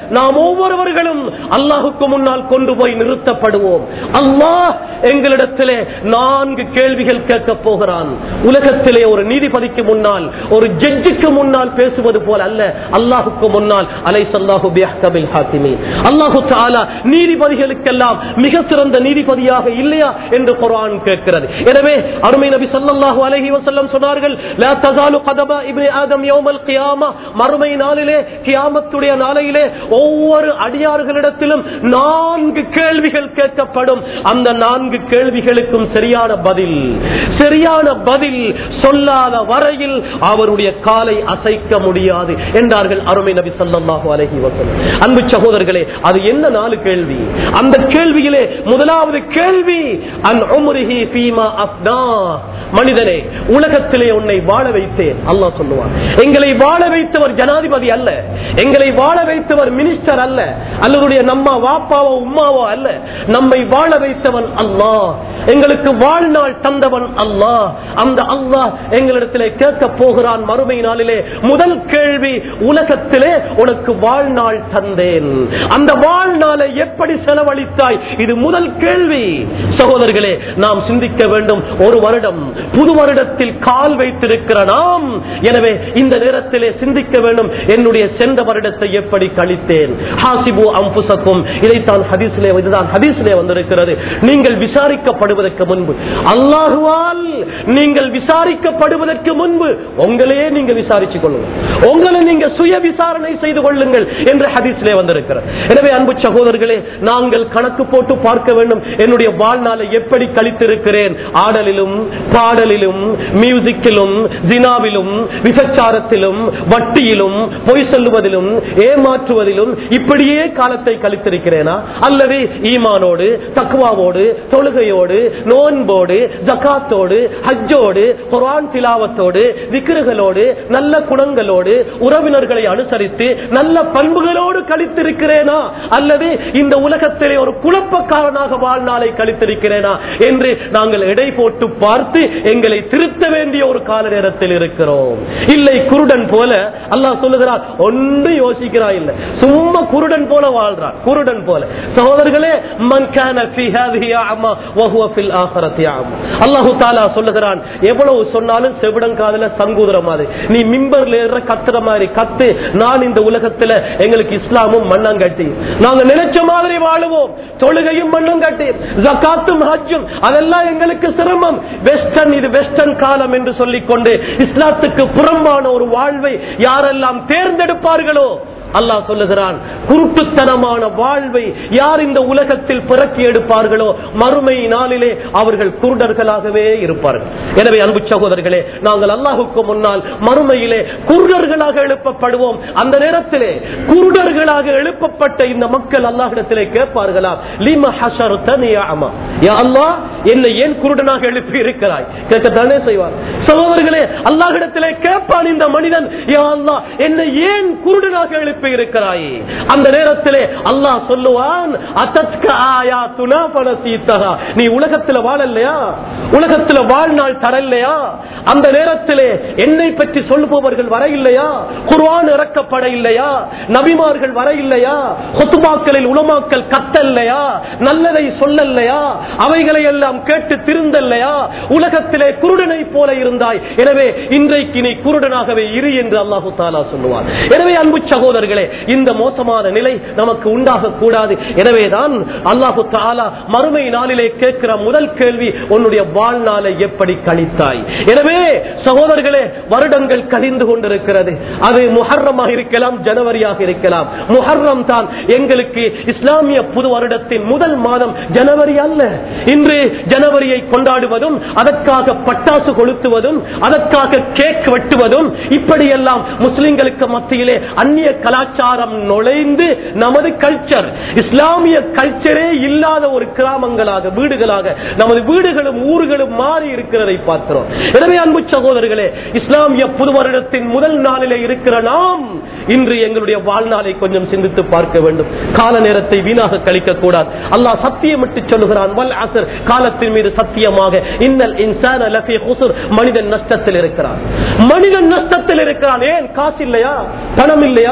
நாம் ஒவ்வொருவர்களும் அல்லாஹுக்கு முன்னால் கொண்டு போய் நிறுத்தப்படுவோம் அல்லாஹ் எங்களிடத்திலே நான்கு கேள்விகள் கேட்க போகிறான் உலகத்திலே ஒரு நீதிபதிக்கு முன்னால் ஒரு ஜட்ஜுக்கு முன்னால் பேசுவது போல அல்ல அல்லாஹுக்கு முன்னால் அலை சல்லாஹு பிஹ்கபில் ஹாக்கிமி அல்லாஹு தாலா நீதிபதிகளுக்கெல்லாம் மிக சிறந்த நீதிபதியாக இல்லையா என்று குர்ஆன் கேட்கிறது எனவே அருமை நபி ஸல்லல்லாஹு அலைஹி வஸல்லம் சொன்னார்கள் லா தஸாலு கதப இப்னி ஆதம் யௌமல் கியாமா மறுமை நாளிலே கியாமத்துடைய நாளையிலே ஒவ்வொரு அடியார்களிடத்திலும் நான்கு கேள்விகள் கேட்கப்படும் அந்த நான்கு கேள்விகளுக்கும் சரியான பதில் சரியான பதில் சொல்லாத வரையில் அவருடைய காலை அசைக்க முடியாது என்றார்கள் அருமை நபி ஸல்லல்லாஹு அலைஹி வஸல்லம் அன்பு சகோதரர்களே அது என்ன நாலு கேள்வி அந்த கேள்வியிலே முதலாவது கேள்வி அன் உம்ரிஹி ஃபீமா அஃப்னா மனிதனே உலகத்திலே உன்னை வாழ வைத்தேன் அல்லாஹ் சொல்லுவான் எங்களை வாழ வைத்தவர் ஜனாதிபதி அல்ல எங்களை வாழ வைத்தவர் மினிஸ்டர் அல்ல அல்லதுடைய நம்ம வாப்பாவோ உம்மாவோ அல்ல நம்மை வாழ வைத்தவன் அல்லாஹ் எங்களுக்கு வாழ்நாள் தந்தவன் அல்லாஹ் அந்த அல்லாஹ் எங்களிடத்திலே கேட்க போகிறான் மறுமை நாளிலே முதல் கேள்வி உலகத்திலே உனக்கு வாழ்நாள் தந்தேன் அந்த வாழ்நாளை எப்படி செலவழித்தாய் இது முதல் கேள்வி சகோதரர்களே நாம் சிந்திக்க வேண்டும் ஒரு வருடம் புது வருடத்தில் கால் வைத்திருக்கிற நாம் எனவே இந்த நேரத்திலே சிந்திக்க வேண்டும் என்னுடைய சென்ற வருடத்தை எப்படி கழித்தேன் ஹாசிபு அம்புசக்கும் இதைத்தான் ஹதீஸ்லே இதுதான் ஹதீஸ்லே வந்திருக்கிறது நீங்கள் விசாரிக்கப்படுவதற்கு முன்பு அல்லாஹுவால் நீங்கள் விசாரிக்கப்படுவதற்கு முன்பு உங்களையே நீங்க விசாரிச்சுக் கொள்ளுங்கள் உங்களை நீங்க சுய விசாரணை செய்து கொள்ளுங்கள் என்று ஹதீஸ்லே வந்திருக்கிறது எனவே அன்பு சகோதரர்களே நாங்கள் கணக்கு போட்டு பார்க்க வேண்டும் என்னுடைய வாழ்நாளை எப்படி கழித்திருக்கிறேன் ஆடலிலும் பாடலிலும் மியூசிக்கிலும் ஜினாவிலும் விபச்சாரத்திலும் வட்டியிலும் பொய் சொல்லுவதிலும் ஏமாற்றுவதிலும் இப்படியே காலத்தை கழித்திருக்கிறேனா அல்லது ஈமானோடு தக்குவாவோடு தொழுகையோடு நோன்போடு ஜகாத்தோடு ஹஜ்ஜோடு குர்ஆன் திலாவத்தோடு விக்கிரகளோடு நல்ல குணங்களோடு உறவினர்களை அனுசரித்து நல்ல பண்புகளோடு கழித்திருக்கிறேனா அல்லது இந்த உலகத்திலே ஒரு குழப்பக்காரனாக வாழ்நாளை கழித்திருக்கிறேனா என்று நாங்கள் எடை போட்டு பார்த்து எங்களை திருத்த வேண்டிய ஒரு கால நேரத்தில் இருக்கிறோம் இல்லை குருடன் போல அல்லாஹ் சொல்லுகிறார் ஒன்று யோசிக்கிறாய் இல்லை சும்மா குருடன் போல வாழ்றான் குருடன் போல சகோதரர்களே மன் கான ஃபீ ஹாதிஹி அமா வஹுவ ஃபில் ஆஹிரத்தி அமா அல்லாஹ் தஆலா சொல்லுகிறான் எவ்வளவு சொன்னாலும் செவிடங்காதுல சங்கூதுற மாதிரி நீ மிம்பர்ல ஏற கத்துற மாதிரி கத்து நான் இந்த உலகத்துல எங்களுக்கு இஸ்லாமும் மண்ணங்கட்டி நாங்க நினைச்ச மாதிரி வாழுவோம் தொழுகையும் மண்ணங்கட்டி ஜகாத்தும் ஹஜ்ஜும் அதெல்லாம் எங்களுக்கு சிரமம் வெஸ்டர்ன் இது வெஸ்டர்ன் காலம் என்று சொல்லிக்கொண்டு இஸ்லாத்துக்கு புறம்பான ஒரு வாழ்வை யாரெல்லாம் தேர்ந்தெடுப்பார்களோ அல்லாஹ் சொல்லுகிறான் குருட்டுத்தனமான வாழ்வை யார் இந்த உலகத்தில் பிறக்கி எடுப்பார்களோ மறுமை நாளிலே அவர்கள் குருடர்களாகவே இருப்பார்கள் எனவே அன்பு சகோதரர்களே நாங்கள் அல்லாஹுக்கு முன்னால் மறுமையிலே குருடர்களாக எழுப்பப்படுவோம் அந்த நேரத்திலே குருடர்களாக எழுப்பப்பட்ட இந்த மக்கள் அல்லாஹிடத்திலே கேட்பார்களாம் லிம ஹஷர்தனி யா அம்மா யா அல்லாஹ் என்னை ஏன் குருடனாக எழுப்பி இருக்கிறாய் கேட்கத்தானே செய்வார் சகோதரர்களே அல்லாஹிடத்திலே கேட்பான் இந்த மனிதன் யா அல்லாஹ் என்னை ஏன் குருடனாக எழுப்பி இருக்கிறாய் அந்த நேரத்திலே அல்லாஹ் சொல்லுவான் அத்தத்க ஆயாத்துனா பனசீத்தகா நீ உலகத்துல வாழலையா உலகத்துல வாழ்நாள் தரலையா அந்த நேரத்திலே என்னை பற்றி சொல்லுபவர்கள் வர இல்லையா குர்ஆன் இறக்கப்பட இல்லையா நபிமார்கள் வர இல்லையா கொத்துமாக்களில் உலமாக்கள் கத்தல்லையா நல்லதை சொல்லலையா அவைகளை எல்லாம் கேட்டு திருந்தல்லையா உலகத்திலே குருடனை போல இருந்தாய் எனவே இன்றைக்கு நீ குருடனாகவே இரு என்று அல்லாஹு தாலா சொல்லுவார் எனவே அன்பு சகோதரர்களே இந்த மோசமான நிலை நமக்கு உண்டாக கூடாது எனவேதான் அல்லாஹு தாலா மறுமை நாளிலே கேட்கிற முதல் கேள்வி உன்னுடைய வாழ்நாளை எப்படி கழித்தாய் எனவே சகோதரர்களே வருடங்கள் கழிந்து கொண்டிருக்கிறது அது முஹர்ரமாக இருக்கலாம் ஜனவரியாக இருக்கலாம் முஹர்ரம் தான் எங்களுக்கு இஸ்லாமிய புது வருடத்தின் முதல் மாதம் ஜனவரி அல்ல இன்று ஜனவரியை கொண்டாடுவதும் அதற்காக பட்டாசு கொளுத்துவதும் அதற்காக கேக் வெட்டுவதும் இப்படியெல்லாம் முஸ்லிம்களுக்கு மத்தியிலே அந்நிய கலாச்சாரம் நுழைந்து நமது கல்ச்சர் இஸ்லாமிய கல்ச்சரே இல்லாத ஒரு கிராமங்களாக வீடுகளாக நமது வீடுகளும் ஊர்களும் மாறி இருக்கிறதை பார்க்கிறோம் எனவே அன்பு சகோதரர்களே இஸ்லாமிய புது வருடத்தின் முதல் நாளிலே இருக்கிற நாம் இன்று எங்களுடைய வாழ்நாளை கொஞ்சம் சிந்தித்து பார்க்க வேண்டும் கால நேரத்தை வீணாக கழிக்க கூடாது அல்லாஹ் சத்தியமிட்டு சொல்லுகிறான் வல் அசர் காலத்தின் மீது சத்தியமாக இன்னல் இன்சான லஃபி குசுர் மனிதன் நஷ்டத்தில் இருக்கிறான் மனிதன் நஷ்டத்தில் இருக்கிறான் ஏன் காசு இல்லையா பணம் இல்லையா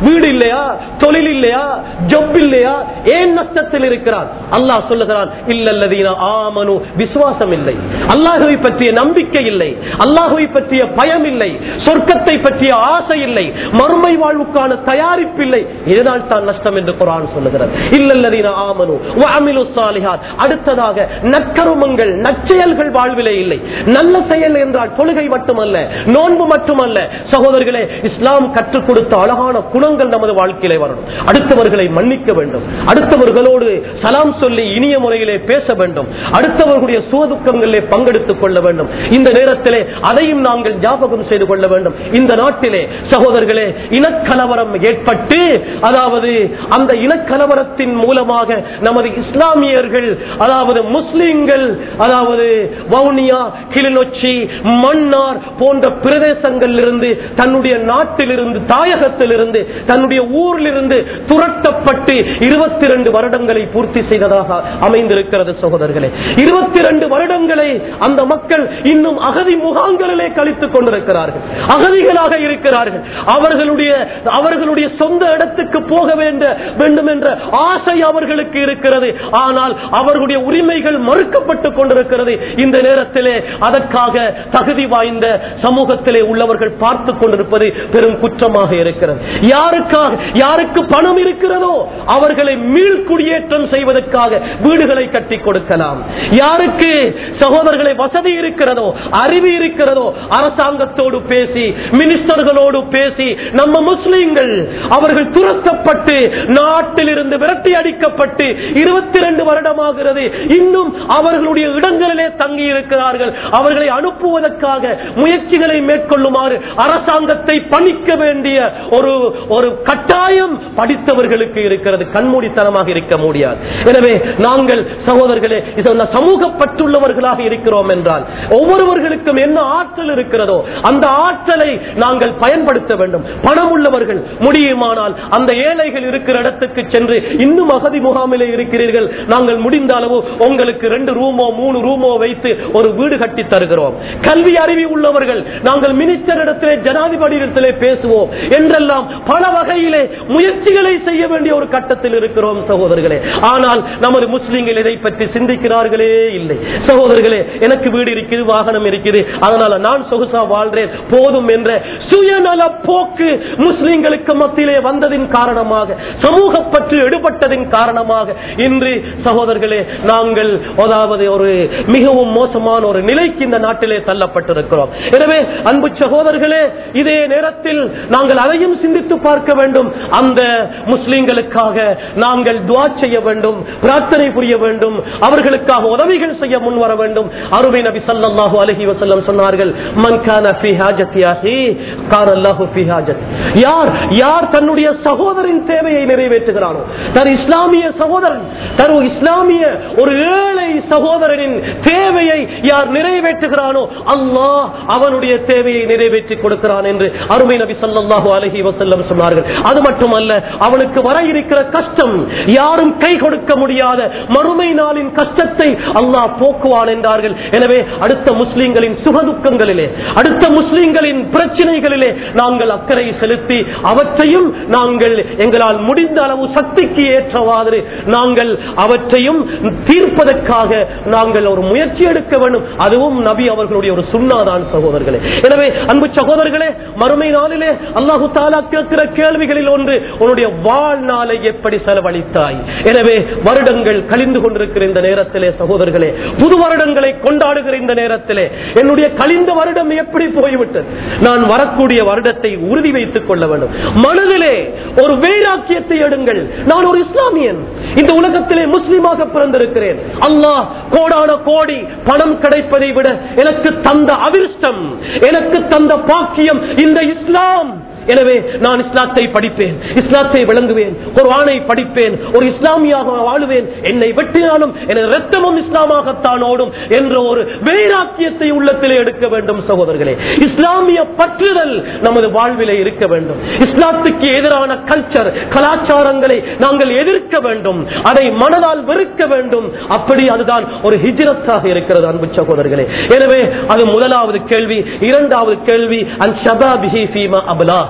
வீடு இல்லையா தொழில் இல்லையா ஜப் இல்லையா ஏன் நஷ்டத்தில் இருக்கிறான் அல்லாஹ் சொல்லுகிறான் இல்லல்லதீன ஆமனு விசுவாசம் இல்லை அல்லாஹுவை பற்றிய நம்பிக்கை இல்லை அல்லாஹுவை பற்றிய பயம் இல்லை சொர்க்கத்தை பற்றிய ஆசை இல்லை மறுமை வாழ்வுக்கான தயாரிப்பு இல்லை இதுதான் தான் நஷ்டம் என்று குரான் சொல்லுகிறது இல்லல்லதீன ஆமனு வஅமிலு ஸாலிஹாத் அடுத்ததாக நற்கருமங்கள் நற்செயல்கள் வாழ்விலே இல்லை நல்ல செயல் என்றால் தொழுகை மட்டுமல்ல நோன்பு மட்டுமல்ல சகோதரர்களே இஸ்லாம் கற்றுக் கொடுத்த அழகான குணங்கள் நமது வாழ்க்கையிலே வரணும் அடுத்தவர்களை மன்னிக்க வேண்டும் அடுத்தவர்களோடு சலாம் சொல்லி இனிய முறையிலே பேச வேண்டும் அடுத்தவர்களுடைய சுவதுக்கங்களிலே பங்கெடுத்துக் கொள்ள வேண்டும் இந்த நேரத்திலே அதையும் நாங்கள் ஞாபகம் செய்து கொள்ள வேண்டும் இந்த நாட்டிலே சகோதரர்களே இனக்கலவரம் ஏற்பட்டு அதாவது அந்த இனக்கலவரத்தின் மூலமாக நமது இஸ்லாமியர்கள் அதாவது முஸ்லிம்கள் அதாவது வவுனியா கிளிநொச்சி மன்னார் போன்ற பிரதேசங்களிலிருந்து தன்னுடைய நாட்டிலிருந்து தாயகத்திலிருந்து தன்னுடைய ஊரிலிருந்து துரட்டப்பட்டு இருபத்தி ரெண்டு வருடங்களை பூர்த்தி செய்ததாக அமைந்திருக்கிறது சகோதரர்களே இருபத்தி ரெண்டு வருடங்களை அந்த மக்கள் இன்னும் அகதி முகாம்களிலே கழித்துக் கொண்டிருக்கிறார்கள் அகதிகளாக இருக்கிறார்கள் அவர்களுடைய அவர்களுடைய சொந்த இடத்துக்கு போக வேண்ட வேண்டும் என்ற ஆசை அவர்களுக்கு இருக்கிறது ஆனால் அவர்களுடைய உரிமைகள் மறுக்கப்பட்டுக் கொண்டிருக்கிறது இந்த நேரத்திலே அதற்காக தகுதி வாய்ந்த சமூகத்திலே உள்ளவர்கள் பார்த்துக் கொண்டிருப்பது பெரும் குற்றமாக இருக்கிறது யாருக்காக யாருக்கு பணம் இருக்கிறதோ அவர்களை மீள் குடியேற்றம் செய்வதற்காக வீடுகளை கட்டி கொடுக்கலாம் யாருக்கு சகோதரர்களை வசதி இருக்கிறதோ அறிவு இருக்கிறதோ அரசாங்கத்தோடு பேசி மினிஸ்டர்களோடு பேசி நம்ம முஸ்லிம்கள் அவர்கள் துரத்தப்பட்டு நாட்டில் இருந்து விரட்டி அடிக்கப்பட்டு இருபத்தி ரெண்டு வருடமாகிறது இன்னும் அவர்களுடைய இடங்களிலே தங்கி இருக்கிறார்கள் அவர்களை அனுப்புவதற்காக முயற்சிகளை மேற்கொள்ளுமாறு அரசாங்கத்தை பணிக்க வேண்டிய ஒரு ஒரு கட்டாயம் படித்தவர்களுக்கு இருக்கிறது கண்மூடித்தனமாக இருக்க முடியாது எனவே நாங்கள் சகோதரர்களே இது சமூகப்பட்டுள்ளவர்களாக இருக்கிறோம் என்றால் ஒவ்வொருவர்களுக்கும் என்ன ஆற்றல் இருக்கிறதோ அந்த ஆற்றலை நாங்கள் பயன்படுத்த வேண்டும் பணம் உள்ளவர்கள் முடியுமானால் அந்த ஏழைகள் இருக்கிற இடத்துக்கு சென்று இன்னும் அகதி முகாமிலே இருக்கிறீர்கள் நாங்கள் முடிந்த அளவு உங்களுக்கு ரெண்டு ரூமோ மூணு ரூமோ வைத்து ஒரு வீடு கட்டி தருகிறோம் கல்வி அறிவி உள்ளவர்கள் நாங்கள் மினிஸ்டர் இடத்திலே ஜனாதிபதி இடத்திலே பேசுவோம் என்றெல்லாம் பல வகையிலே முயற்சிகளை செய்ய வேண்டிய ஒரு கட்டத்தில் இருக்கிறோம் சகோதரர்களே ஆனால் நமது முஸ்லிம்கள் இதை பற்றி சிந்திக்கிறார்களே இல்லை சகோதரர்களே எனக்கு வீடு இருக்குது வாகனம் இருக்குது அதனால நான் சொகுசா வாழ்றேன் போதும் என்ற சுயநல போக்கு முஸ்லிம்களுக்கு மத்தியிலே வந்ததின் காரணமாக சமூக பற்று எடுபட்டதின் காரணமாக இன்று சகோதரர்களே நாங்கள் அதாவது ஒரு மிகவும் மோசமான ஒரு நிலைக்கு இந்த நாட்டிலே தள்ளப்பட்டிருக்கிறோம் எனவே அன்பு சகோதரர்களே இதே நேரத்தில் நாங்கள் அதையும் சிந்தித்து பார்க்க வேண்டும் அந்த முஸ்லிம்களுக்காக நாங்கள் துவா செய்ய வேண்டும் பிரார்த்தனை புரிய வேண்டும் அவர்களுக்காக உதவிகள் செய்ய முன் வர வேண்டும் அருமை நபி ஸல்லல்லாஹு அலைஹி வஸல்லம் சொன்னார்கள் மன் கான ஃபீ ஹாஜத்தி அஹி கான அல்லாஹு ஃபீ ஹாஜத் யார் யார் தன்னுடைய சகோதரின் தேவையை நிறைவேற்றுகிறானோ தன் இஸ்லாமிய சகோதரன் தன் இஸ்லாமிய ஒரு ஏழை சகோதரனின் தேவையை யார் நிறைவேற்றுகிறானோ அல்லாஹ் அவனுடைய தேவையை நிறைவேற்றி கொடுக்கிறான் என்று அருமை நபி ஸல்லல்லாஹு அலைஹி வஸல்லம் சொன்னார்கள் அது மட்டுமல்ல அவனுக்கு வர இருக்கிற கஷ்டம் யாரும் கை கொடுக்க முடியாத மறுமை நாளின் கஷ்டத்தை அல்லாஹ் போக்குவான் என்றார்கள் எனவே அடுத்த முஸ்லிம்களின் சுகதுக்கங்களிலே அடுத்த முஸ்லிம்களின் பிரச்சனைகளிலே நாங்கள் அக்கறை செலுத்தி அவற்றையும் நாங்கள் எங்களால் முடிந்த அளவு சக்திக்கு ஏற்றவாறு நாங்கள் அவற்றையும் தீர்ப்பதற்காக நாங்கள் ஒரு முயற்சி எடுக்க வேண்டும் அதுவும் நபி அவர்களுடைய ஒரு சுண்ணாதான் சகோதரர்களே எனவே அன்பு சகோதரர்களே மறுமை நாளிலே அல்லாஹு தாலா கேட்கிற கேள்விகளில் ஒன்று உன்னுடைய வாழ்நாளை எப்படி செலவழித்தாய் எனவே வருடங்கள் கழிந்து கொண்டிருக்கிற இந்த நேரத்திலே சகோதரர்களே புது வருடங்களை கொண்டாடுகிற இந்த நேரத்திலே என்னுடைய கழிந்த வருடம் எப்படி போய்விட்டது நான் வரக்கூடிய வருடத்தை உறுதி வைத்துக் கொள்ள வேண்டும் மனதிலே ஒரு வைராக்கியத்தை எடுங்கள் நான் ஒரு இஸ்லாமியன் இந்த உலகத்திலே முஸ்லிமாக பிறந்திருக்கிறேன் அல்லாஹ் கோடான கோடி பணம் கிடைப்பதை விட எனக்கு தந்த அதிர்ஷ்டம் எனக்கு தந்த பாக்கியம் இந்த இஸ்லாம் எனவே நான் இஸ்லாத்தை படிப்பேன் இஸ்லாத்தை விளங்குவேன் ஒரு ஆணை படிப்பேன் ஒரு இஸ்லாமியாக வாழுவேன் என்னை வெட்டினாலும் எனது ரத்தமும் இஸ்லாமாகத்தான் ஓடும் என்ற ஒரு வைராக்கியத்தை உள்ளத்திலே எடுக்க வேண்டும் சகோதரர்களே இஸ்லாமிய பற்றுதல் நமது வாழ்விலே இருக்க வேண்டும் இஸ்லாத்துக்கு எதிரான கல்ச்சர் கலாச்சாரங்களை நாங்கள் எதிர்க்க வேண்டும் அதை மனதால் வெறுக்க வேண்டும் அப்படி அதுதான் ஒரு ஹிஜ்ரத்தாக இருக்கிறது அன்பு சகோதரர்களே எனவே அது முதலாவது கேள்வி இரண்டாவது கேள்வி அன் ஷபாபிஹி ஃபீமா அபலா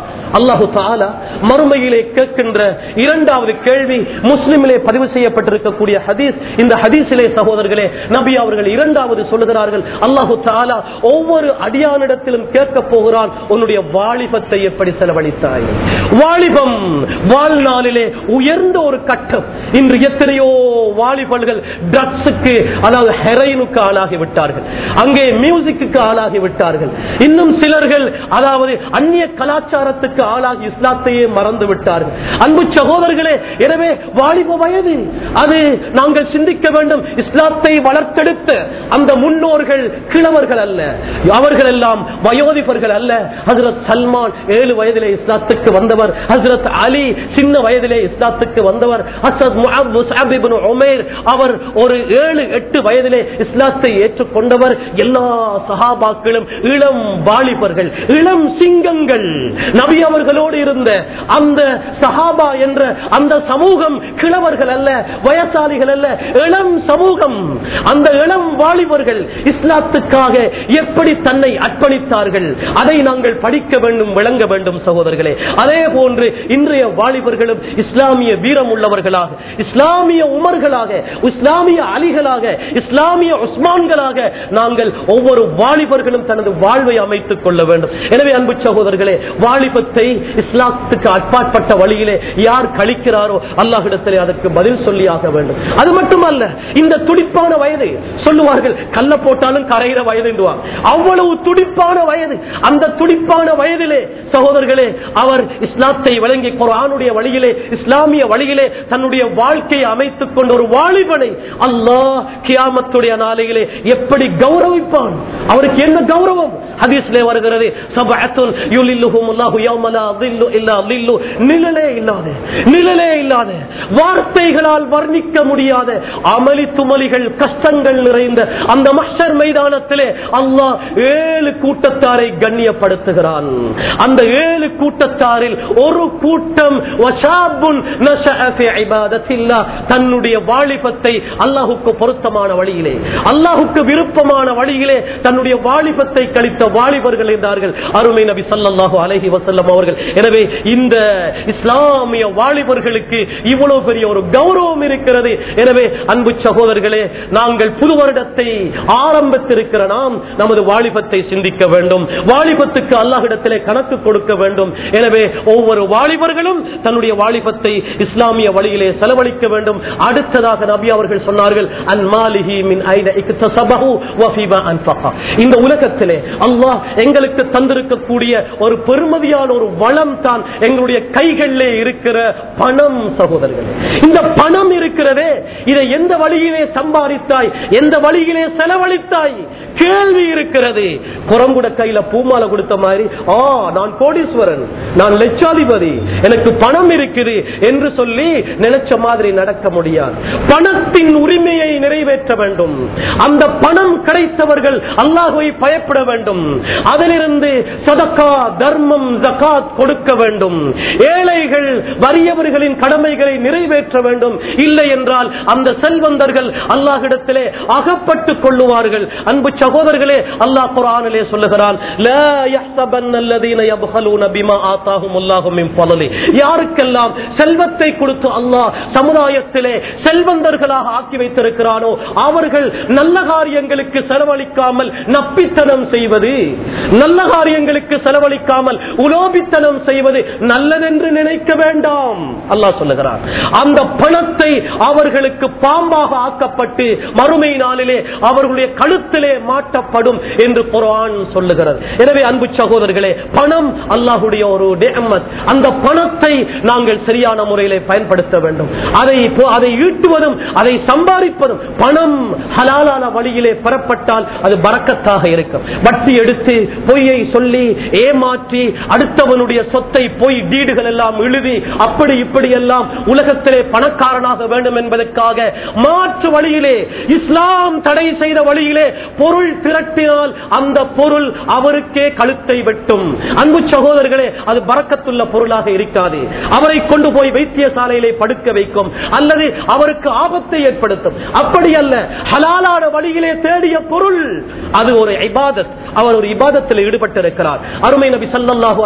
அல்லாஹு தாலா மறுமையிலே கேட்கின்ற இரண்டாவது கேள்வி முஸ்லிமிலே பதிவு செய்யப்பட்டிருக்கக்கூடிய ஹதீஸ் இந்த ஹதீஸிலே சகோதரர்களே நபி அவர்கள் இரண்டாவது சொல்லுகிறார்கள் அல்லாஹு தாலா ஒவ்வொரு அடியானிடத்திலும் கேட்க போகிறான் உன்னுடைய வாலிபத்தை எப்படி செலவழித்தாய் வாலிபம் வாழ்நாளிலே உயர்ந்த ஒரு கட்டம் இன்று எத்தனையோ வாலிபர்கள் ட்ரக்ஸுக்கு அதாவது ஹெரைனுக்கு ஆளாகி விட்டார்கள் அங்கே மியூசிக்கு ஆளாகி விட்டார்கள் இன்னும் சிலர்கள் அதாவது அந்நிய கலாச்சாரத்துக்கு ஆளாகி இஸ்லாத்தையே மறந்து விட்டார்கள் அன்பு சகோதரர்களே எனவே வாலிப வயது அது நாங்கள் சிந்திக்க வேண்டும் இஸ்லாத்தை வளர்த்தெடுத்த அந்த முன்னோர்கள் கிழவர்கள் அல்ல அவர்கள் எல்லாம் வயோதிபர்கள் அல்ல ஹசரத் சல்மான் ஏழு வயதிலே இஸ்லாத்துக்கு வந்தவர் ஹசரத் அலி சின்ன வயதிலே இஸ்லாத்துக்கு வந்தவர் ஹசரத் முஅப் முஸ்அப் இப்னு உமைர் அவர் ஒரு ஏழு எட்டு வயதிலே இஸ்லாத்தை ஏற்றுக்கொண்டவர் எல்லா சஹாபாக்களும் இளம் வாலிபர்கள் இளம் சிங்கங்கள் நபி அவர்களோடு இருந்த அந்த சஹாபா என்ற அந்த சமூகம் கிழவர்கள் அல்ல வயசாளிகள் அல்ல இளம் சமூகம் அந்த இளம் வாலிபர்கள் இஸ்லாத்துக்காக எப்படி தன்னை அர்ப்பணித்தார்கள் அதை நாங்கள் படிக்க வேண்டும் விளங்க வேண்டும் சகோதரர்களே அதே போன்று இன்றைய வாலிபர்களும் இஸ்லாமிய வீரம் உள்ளவர்களாக இஸ்லாமிய உமர்களாக இஸ்லாமிய அலிகளாக இஸ்லாமிய உஸ்மான்களாக நாங்கள் ஒவ்வொரு வாலிபர்களும் தனது வாழ்வை அமைத்துக் கொள்ள வேண்டும் எனவே அன்பு சகோதரர்களே வாலிபத்தை இஸ்லாத்துக்கு அட்பாற்பட்ட வழியிலே யார் கழிக்கிறாரோ அல்லாஹிடத்திலே அதற்கு பதில் சொல்லியாக வேண்டும் அது மட்டுமல்ல இந்த துடிப்பான வயது சொல்லுவார்கள் கல்ல போட்டாலும் கரைகிற வயது என்றுவார் அவ்வளவு துடிப்பான வயது அந்த துடிப்பான வயதிலே சகோதரர்களே அவர் இஸ்லாத்தை வழங்கி குரானுடைய வழியிலே இஸ்லாமிய வழியிலே தன்னுடைய வாழ்க்கையை அமைத்துக் கொண்ட ஒரு வாலிபனை அல்லாஹ் கியாமத்துடைய நாளையிலே எப்படி கௌரவிப்பான் அவருக்கு என்ன கௌரவம் ஹதீஸ்லே வருகிறது சபஅத்துன் யுலில்லுஹும் அல்லாஹு யௌம லா ظில்லு இல்லா ظில்லு நிழலே இல்லாத நிழலே இல்லாத வார்த்தைகளால் வர்ணிக்க முடியாத அமளி துமளிகள் கஷ்டங்கள் நிறைந்த அந்த மஹ்ஷர் மைதானத்திலே அல்லாஹ் ஏழு கூட்டத்தாரை கண்ணியப்படுத்துகிறான் அந்த ஏழு கூட்டத்தாரில் ஒரு கூட்டம் வஷாபுன் நஷஅ ஃபி இபாதத்தில்லாஹ் தன்னுடைய வாலிபத்தை அல்லாஹ்வுக்கு பொருத்தமான வழியிலே அல்லாஹ்வுக்கு விருப்பமான வழியிலே தன்னுடைய வாலிபத்தை கழித்த வாலிபர்கள் என்றார்கள் அருமை நபி ஸல்லல்லாஹு அலைஹி வஸல்லம் அவர்கள் எனவே இந்த இஸ்லாமிய வாலிபர்களுக்கு இவ்வளவு பெரிய ஒரு கௌரவம் இருக்கிறது எனவே அன்பு சகோதரர்களே நாங்கள் புது வருடத்தை ஆரம்பித்திருக்கிற நாம் நமது வாலிபத்தை சிந்திக்க வேண்டும் வாலிபத்துக்கு அல்லாஹ்விடத்திலே கணக்கு கொடுக்க வேண்டும் எனவே ஒவ்வொரு வாலிபர்களும் தன்னுடைய வாலிபத்தை இஸ்லாமிய வழியிலே செலவழிக்க வேண்டும் அடுத்ததாக நபி அவர்கள் சொன்னார்கள் அன்மாலிஹி மின் ஐன இக்தஸபஹு வ ஃபீமா அன்ஃபகா இந்த உலகத்திலே அல்லாஹ் எங்களுக்கு தந்திருக்கக்கூடிய ஒரு பெருமதியான ஒரு வளம் தான் எங்களுடைய கைகளிலே இருக்கிற பணம் சகோதரர்களே இந்த பணம் இருக்கிறதே இதை எந்த வழியிலே சம்பாதித்தாய் எந்த வழியிலே செலவழித்தாய் கேள்வி இருக்கிறது குரங்குட கையில பூமாலை கொடுத்த மாதிரி ஆ நான் கோடீஸ்வரன் நான் லட்சாதிபதி எனக்கு பணம் இருக்குது என்று சொல்லி நினைச்ச மாதிரி நடக்க முடியாது பணத்தின் உரிமையை நிறைவேற்ற வேண்டும் அந்த பணம் கிடைத்தவர்கள் அல்லாஹுவை பயப்பட வேண்டும் அதிலிருந்து சதக்கா தர்மம் ஜகாத் கொடுக்க வேண்டும் ஏழைகள் வறியவர்களின் கடமைகளை நிறைவேற்ற வேண்டும் இல்லை என்றால் அந்த செல்வந்தர்கள் அல்லாஹிடத்திலே அகப்பட்டுக் கொள்ளுவார்கள் அன்பு சகோதரர்களே அல்லாஹ் குரானிலே சொல்லுகிறான் "லா யஹ்சபன்ன அல்லதீன யப்ஹலூன பிமா ஆத்தாஹும் அல்லாஹு மின் ஃபضله." யாருக்கெல்லாம் செல்வத்தை கொடுத்து அல்லாஹ் சமுதாயத்திலே செல்வந்தர்களாக ஆக்கி வைத்திருக்கிறானோ அவர்கள் நல்ல காரியங்களுக்கு செலவழிக்காமல் நப்பித்தனம் செய்வது நல்ல காரியங்களுக்கு செலவழிக்காமல் உலோபித்தனம் செய்வது நல்லதென்று நினைக்க வேண்டாம் அல்லாஹ் சொல்லுகிறார் அந்த பணத்தை அவர்களுக்கு பாம்பாக ஆக்கப்பட்டு மறுமை நாளிலே அவர்களுடைய கழுத்திலே மாட்டப்படும் என்று குர்ஆன் சொல்லுகிறது எனவே அன்பு சகோதரர்களே பணம் அல்லாஹுடைய ஒரு நிஅமத் அந்த பணத்தை நாங்கள் சரியான முறையிலே பயன்படுத்த வேண்டும் அதை இப்போ- அதை ஈட்டுவதும் அதை சம்பாதிப்பதும் பணம் ஹலாலான வழியிலே பெறப்பட்டால் அது பறக்கத்தாக இருக்கும் வட்டி எடுத்து பொய்யை சொல்லி ஏமாற்றி அடுத்தவனுடைய சொத்தை பொய் டீடுகள் எல்லாம் எழுதி அப்படி இப்படி எல்லாம் உலகத்திலே பணக்காரனாக வேண்டும் என்பதற்காக மாற்று வழியிலே இஸ்லாம் தடை செய்த வழியிலே பொருள் திரட்டினால் அந்த பொருள் அவருக்கே கழுத்தை வெட்டும் அன்பு சகோதரர்களே அது பறக்கத்துள்ள பொருளாக இருக்காது அவரை கொண்டு போய் வைத்தியசாலையிலே படுக்க வைக்கும் அல்லது அவருக்கு ஆபத்தை ஏற்படுத்தும் அப்படி அல்ல ஹலாலான வழியிலே தேடிய பொருள் அது ஒரு இபாதத் அவர் ஒரு இபாதத்தில் ஈடுபட்டிருக்கிறார் அருமை நபி ஸல்லல்லாஹு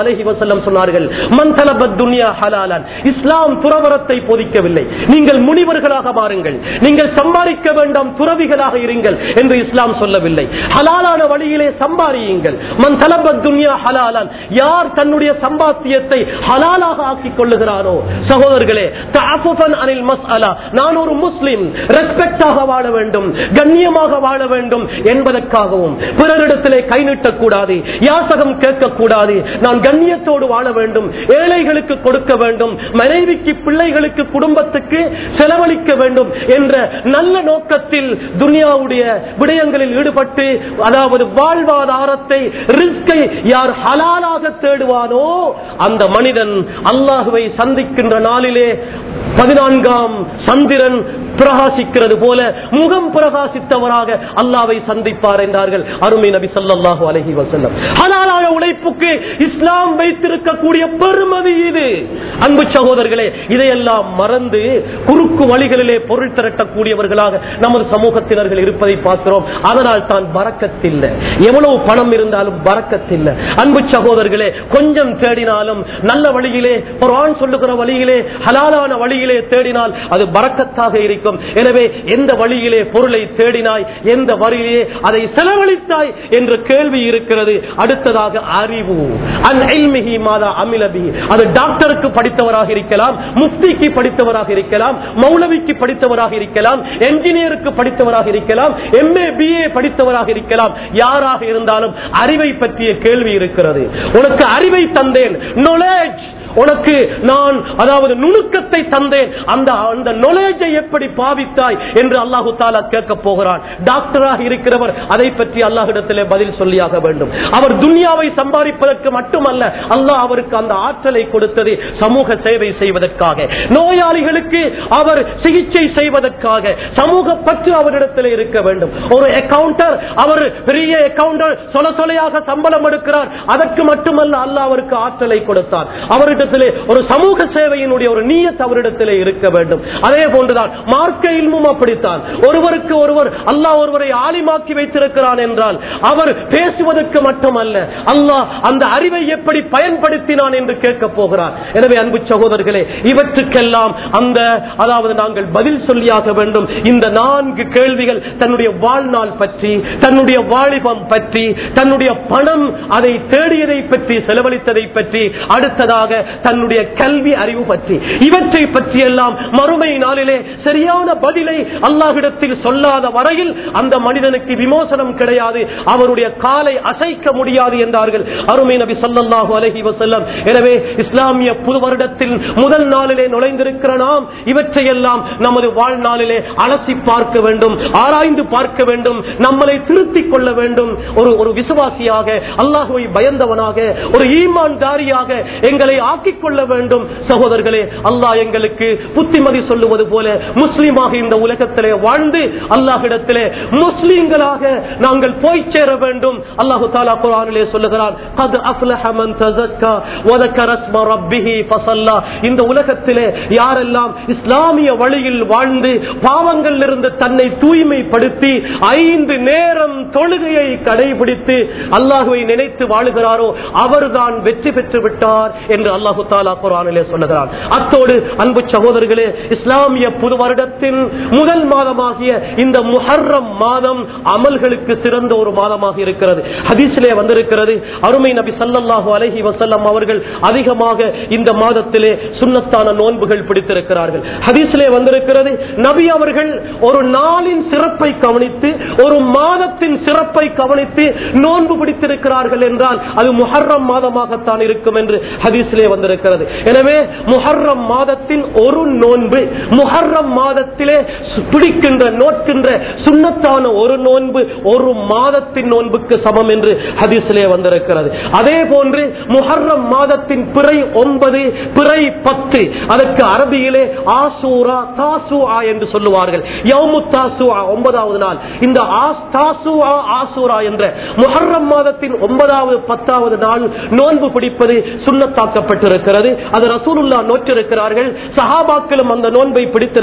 அலைஹி வஸல்லம் சொன்னார்கள் மன் தலபத் துன்யா ஹலாலன் இஸ்லாம் துறவரத்தை போதிக்கவில்லை நீங்கள் முனிவர்களாக மாறுங்கள் நீங்கள் சம்பாதிக்க வேண்டாம் துறவிகளாக இருங்கள் என்று இஸ்லாம் சொல்லவில்லை ஹலாலான வழியிலே சம்பாதியுங்கள் மன் தலபத் துன்யா ஹலாலன் யார் தன்னுடைய சம்பாத்தியத்தை ஹலாலாக ஆக்கிக் கொள்ளுகிறானோ சகோதரர்களே தஅஃபுஃபன் அனில் மஸ்அலா நான் ஒரு முஸ்லிம் ரெஸ்பெக்டாக வாழ வேண்டும் கண்ணியமாக வாழ வேண்டும் என்பதற்காகவும் பிறரிடத்திலே கை நீட்டக்கூடாது யாசகம் கேட்கக்கூடாது நான் கண்ணியத்தோடு வாழ வேண்டும் ஏழைகளுக்கு கொடுக்க வேண்டும் மனைவிக்கு பிள்ளைகளுக்கு குடும்பத்துக்கு செலவழிக்க வேண்டும் என்ற நல்ல நோக்கத்தில் துனியாவுடைய விடயங்களில் ஈடுபட்டு அதாவது வாழ்வாதாரத்தை ரிஸ்கை யார் ஹலாலாக தேடுவானோ அந்த மனிதன் அல்லாஹுவை சந்திக்கின்ற நாளிலே பதினான்காம் சந்திரன் பிரகாசிக்கிறது போல முகம் பிரகாசித்தவராக அல்லாவை சந்திப்பார் என்றார்கள் அருமை நபி ஸல்லல்லாஹு அலைஹி வஸல்லம் ஹலாலான உழைப்புக்கு இஸ்லாம் வைத்திருக்கக்கூடிய பெருமதி இது அன்பு சகோதரர்களே இதையெல்லாம் மறந்து குறுக்கு வழிகளிலே பொருள் திரட்டக்கூடியவர்களாக நமது சமூகத்தினர்கள் இருப்பதை பார்க்கிறோம் அதனால் தான் பறக்கத்தில்லை எவ்வளவு பணம் இருந்தாலும் பறக்கத்தில்லை அன்பு சகோதரர்களே கொஞ்சம் தேடினாலும் நல்ல வழியிலே குர்ஆன் சொல்லுகிற வழியிலே ஹலாலான வழியிலே தேடினால் அது பறக்கத்தாக இருக்கும் எனவே எந்த வழியிலே பொருளை தேடினாய் எந்த வழியிலே அதை செலவழித்தாய் என்ற கேள்வி இருக்கிறது அடுத்ததாக அறிவு அன் இல்மிஹி மாதா அமிலபி அது டாக்டருக்கு படித்தவராக இருக்கலாம் முஃப்திக்கு படித்தவராக இருக்கலாம் மௌலவிக்கு படித்தவராக இருக்கலாம் என்ஜினியருக்கு படித்தவராக இருக்கலாம் எம்ஏ பிஏ படித்தவராக இருக்கலாம் யாராக இருந்தாலும் அறிவை பற்றிய கேள்வி இருக்கிறது உனக்கு அறிவை தந்தேன் knowledge உனக்கு நான் அதாவது நுணுக்கத்தை தந்தேன் அந்த அந்த knowledge-ஐ எப்படி பாவித்தாய் என்று அல்லாஹு தாலா கேட்க போகிறான் டாக்டராக இருக்கிறவர் அதை பற்றி அல்லாஹிடத்திலே பதில் சொல்லியாக வேண்டும் அவர் துன்யாவை சம்பாதிப்பதற்கு மட்டுமல்ல அல்லாஹ் அவருக்கு அந்த ஆற்றலை கொடுத்தது சமூக சேவை செய்வதற்காக நோயாளிகளுக்கு அவர் சிகிச்சை செய்வதற்காக சமூக பற்று அவரிடத்தில் இருக்க வேண்டும் ஒரு அக்கவுண்டர் அவர் பெரிய அக்கவுண்டர் சொல சொலையாக சம்பளம் எடுக்கிறார் அதற்கு மட்டுமல்ல அல்லாஹ் அவருக்கு ஆற்றலை கொடுத்தார் அவரிடத்திலே ஒரு சமூக சேவையினுடைய ஒரு நீயத் அவரிடத்திலே இருக்க வேண்டும் அதே போன்றுதான் மார்க்க இல்மும் அப்படித்தான் ஒருவருக்கு ஒருவர் அல்லாஹ் ஒருவரை ஆலிமாக்கி வைத்திருக்கிறான் என்றால் அவர் பேசுவதற்கு மட்டுமல்ல அல்லாஹ் அந்த அறிவை எப்படி பயன்படுத்தினான் என்று கேட்க போகிறார் எனவே அன்பு சகோதரர்களே இவற்றுக்கெல்லாம் அந்த அதாவது நாங்கள் பதில் சொல்லியாக வேண்டும் இந்த நான்கு கேள்விகள் தன்னுடைய வாழ்நாள் பற்றி தன்னுடைய வாலிபம் பற்றி தன்னுடைய பணம் அதை தேடியதை பற்றி செலவழித்ததை பற்றி அடுத்ததாக தன்னுடைய கல்வி அறிவு பற்றி இவற்றை பற்றி எல்லாம் மறுமை நாளிலே சரியான பதிலை அல்லாஹ்விடத்தில் சொல்லாத வரையில் அந்த மனிதனுக்கு விமோசனம் கிடையாது அவருடைய காலை அசைக்க முடியாது என்றார்கள் அருமை நபி ஸல்லல்லாஹு அலைஹி வஸல்லம் எனவே இஸ்லாமிய புது வருடத்தில் முதல் நாளிலே நுழைந்திருக்கிற நாம் இவற்றையெல்லாம் நமது வாழ்நாளிலே அலசி பார்க்க வேண்டும் ஆராய்ந்து பார்க்க வேண்டும் நம்மளை திருத்திக் கொள்ள வேண்டும் ஒரு ஒரு விசுவாசியாக அல்லாஹுவை பயந்தவனாக ஒரு ஈமான்தாரியாக எங்களை ஆக்கிக் கொள்ள வேண்டும் சகோதரர்களே அல்லாஹ் எங்களுக்கு புத்திமதி சொல்லுவது போல முஸ்லீமாக இந்த உலகத்திலே வாழ்ந்து அல்லாஹிடத்திலே முஸ்லீம்களாக நாங்கள் போய் சேர வேண்டும் அல்லாஹு தாலா குரானிலே சொல்லுகிறான் "கத் அஃப்லஹ மன் தஸக்கா வ ذكر اسم ربه فصلى." இந்த உலகத்திலே யாரெல்லாம் இஸ்லாமிய வழியில் வாழ்ந்து பாவங்களில் இருந்து தன்னை தூய்மைப்படுத்தி ஐந்து நேரம் தொழுகையை கடைபிடித்து அல்லாஹுவை நினைத்து வாழுகிறாரோ அவர்தான் வெற்றி பெற்று விட்டார் என்று அல்லாஹு தாலா குரானிலே சொல்லுகிறான் அத்தோடு அன்பு சகோதரர்களே இஸ்லாமிய புது வருடத்தின் முதல் மாதமாகிய இந்த முஹர்ரம் மாதம் அமல்களுக்கு சிறந்த ஒரு மாதமாக இருக்கிறது ஹதீஸிலே வந்திருக்கிறது அருமை நபி ஸல்லல்லாஹு அலைஹி வஸல்லம் அவர்கள் அதிகமாக இந்த மாதத்திலே சுன்னத்தான நோன்புகள் பிடித்திருக்கிறார்கள் ஹதீஸிலே வந்திருக்கிறது நபி அவர்கள் ஒரு நாளின் சிறப்பை கவனித்து ஒரு மாதத்தின் சிறப்பை கவனித்து நோன்பு பிடித்திருக்கிறார்கள் என்றால் அது முஹர்ரம் மாதமாகத்தான் இருக்கும் என்று ஹதீஸிலே வந்திருக்கிறது எனவே முஹர்ரம் மாதத்தின் ஒரு நோன்பு முஹர்ரம் மாதத்திலே சு- பிடிக்கின்ற நோட்கின்ற சுன்னத்தான ஒரு நோன்பு ஒரு மாதத்தின் நோன்புக்கு சமம் என்று ஹதீஸிலே வந்திருக்கிறது அதே போன்று முஹர்ரம் மாதத்தின் பிறை ஒன்பது பிறை பத்து அதற்கு அரபியிலே ஆசூரா தாசுஆ என்று சொல்லுவார்கள் யௌமு தாசுஆ ஒன்பதாவது நாள் இந்த ஆஸ்- தாசுஆ ஆசூரா என்ற முஹர்ரம் மாதத்தின் ஒன்பதாவது பத்தாவது நாள் நோன்பு பிடிப்பது சுண்ணத்தாக்கப்பட்டிருக்கிறது அது ரசூலுல்லா நோற்றிருக்கிறார்கள் சஹாபாக்களும் அந்த நோன்பை பிடித்திருக்கிறார்கள்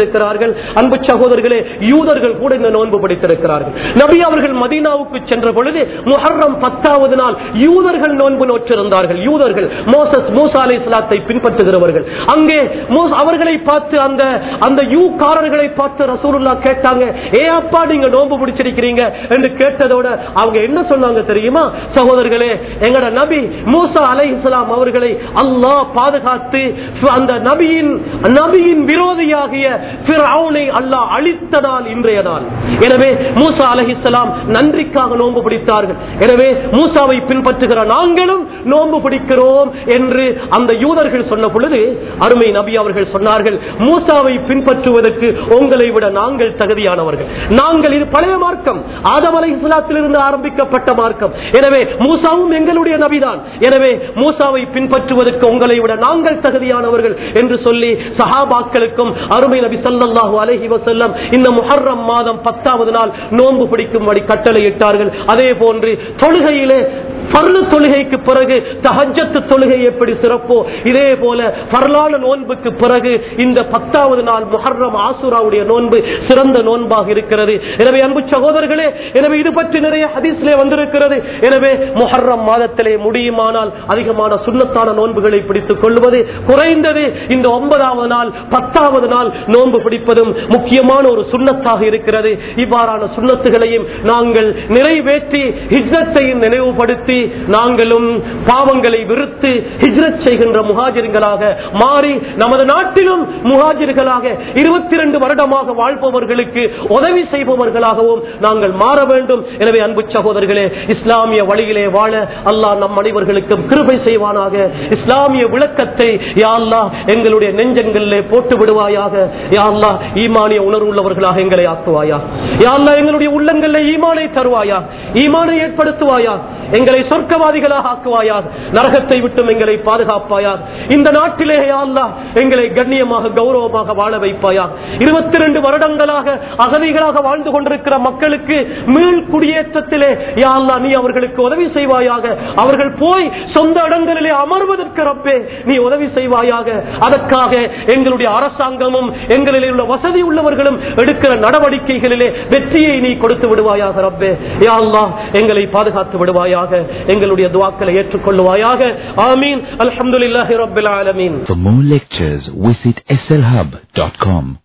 பிடித்திருக்கிறார்கள் அன்பு சகோதரர்களே யூதர்கள் கூட இந்த நோன்பு பிடித்திருக்கிறார்கள் நபி அவர்கள் மதீனாவுக்கு சென்ற பொழுது முஹர்ரம் பத்தாவது நாள் யூதர்கள் நோன்பு நோற்றிருந்தார்கள் யூதர்கள் மோசஸ் மூசா அலை இஸ்லாத்தை பின்பற்றுகிறவர்கள் அங்கே மோஸ்- அவர்களை பார்த்து அந்த அந்த யூக்காரர்களை பார்த்து ரசூலுல்லா கேட்டாங்க ஏ அப்பா நீங்க நோன்பு பிடிச்சிருக்கிறீங்க என்று கேட்டதோட அவங்க என்ன சொன்னாங்க தெரியுமா சகோதரர்களே எங்கட நபி மூசா அலை இஸ்லாம் அவர்களை அல்லாஹ் பாதுகாத்து அந்த நபியின் நபியின் விரோதியாகிய ஃபிரௌனை அல்லாஹ் அழித்த நாள் இன்றைய நாள் எனவே மூசா அலைஹிஸ்ஸலாம் நன்றிக்காக நோன்பு பிடித்தார்கள் எனவே மூசாவை பின்பற்றுகிற நாங்களும் நோன்பு பிடிக்கிறோம் என்று அந்த யூதர்கள் சொன்ன பொழுது அருமை நபி அவர்கள் சொன்னார்கள் மூசாவை பின்பற்றுவதற்கு உங்களை விட நாங்கள் தகுதியானவர்கள் நாங்கள் இது பழைய மார்க்கம் ஆதம் அலை இஸ்லாத்திலிருந்து ஆரம்பிக்கப்பட்ட மார்க்கம் எனவே மூசாவும் எங்களுடைய நபிதான் எனவே மூசாவை பின்பற்றுவதற்கு உங்களை விட நாங்கள் தகுதியானவர்கள் என்று சொல்லி சஹாபாக்களுக்கும் அருமை நபி ஸல்லல்லாஹு அலைஹி வஸல்லம் இந்த முஹர்ரம் மாதம் பத்தாவது நாள் நோன்பு பிடிக்கும்படி கட்டளையிட்டார்கள் அதே போன்று தொழுகையிலே பர்லு தொழுகைக்கு பிறகு தஹஜத்து தொழுகை எப்படி சிறப்போ இதே போல பரலான நோன்புக்கு பிறகு இந்த பத்தாவது நாள் முஹர்ரம் ஆசுராவுடைய நோன்பு சிறந்த நோன்பாக இருக்கிறது எனவே அன்பு சகோதரர்களே எனவே இது பற்றி நிறைய ஹதீஸ்லே வந்திருக்கிறது எனவே முஹர்ரம் மாதத்திலே முடியுமானால் அதிகமான சுண்ணத்தான நோன்புகளை பிடித்துக் கொள்வது குறைந்தது இந்த ஒன்பதாவது நாள் பத்தாவது நாள் நோன்பு பிடிப்பதும் முக்கியமான ஒரு சுண்ணத்தாக இருக்கிறது இவ்வாறான சுண்ணத்துகளையும் நாங்கள் நிறைவேற்றி ஹிஜ்ரத்தையும் நினைவுபடுத்தி நாங்களும் பாவங்களை விருத்து ஹிஜ்ரத் செய்கின்ற முஹாஜிர்களாக மாறி நமது நாட்டிலும் முஹாஜிர்களாக இருபத்தி ரெண்டு வருடமாக வாழ்பவர்களுக்கு உதவி செய்பவர்களாகவும் நாங்கள் மாற வேண்டும் எனவே அன்பு சகோதரர்களே இஸ்லாமிய வழியிலே வாழ அல்லாஹ் நம் அனைவர்களுக்கும் கிருபை செய்வானாக இஸ்லாமிய விளக்கத்தை யா அல்லாஹ் எங்களுடைய நெஞ்சங்களிலே போட்டு விடுவாயாக யா அல்லாஹ் ஈமானிய உணர்வு உள்ளவர்களாக எங்களை ஆக்குவாயா யா அல்லாஹ் எங்களுடைய உள்ளங்களில் ஈமானை தருவாயா ஈமானை ஏற்படுத்துவாயா எங்களை சொர்க்கவாதிகளாக ஆக்குவாயா நரகத்தை விட்டும் எங்களை பாதுகாப்பாயா இந்த நாட்டிலே யா அல்லாஹ் எங்களை கண்ணியமாக கௌரவமாக வாழ வைப்பாயா இருபத்தி ரெண்டு வருடங்களாக அகதிகளாக வாழ்ந்து கொண்டிருக்கிற மக்களுக்கு மீள் குடியேற்றத்திலே யா அல்லாஹ் நீ அவர்களுக்கு உதவி செய்வாயாக அவர்கள் போய் சொந்த இடங்களிலே அமர்வதற்கு ரப்பே நீ உதவி செய்வாயாக அதற்காக எங்களுடைய அரசாங்கமும் எங்களிலே உள்ள வசதி உள்ளவர்களும் எடுக்கிற நடவடிக்கைகளிலே வெற்றியை நீ கொடுத்து விடுவாயாக ரப்பே யா அல்லாஹ் எங்களை பாதுகாத்து விடுவாயாக எங்களுடைய துவாக்களை ஏற்றுக்கொள்ளுவாயாக ஆமீன் அல்ஹம்துலில்லாஹி ரப்பில் ஆலமீன் For more lectures, visit slhub.com.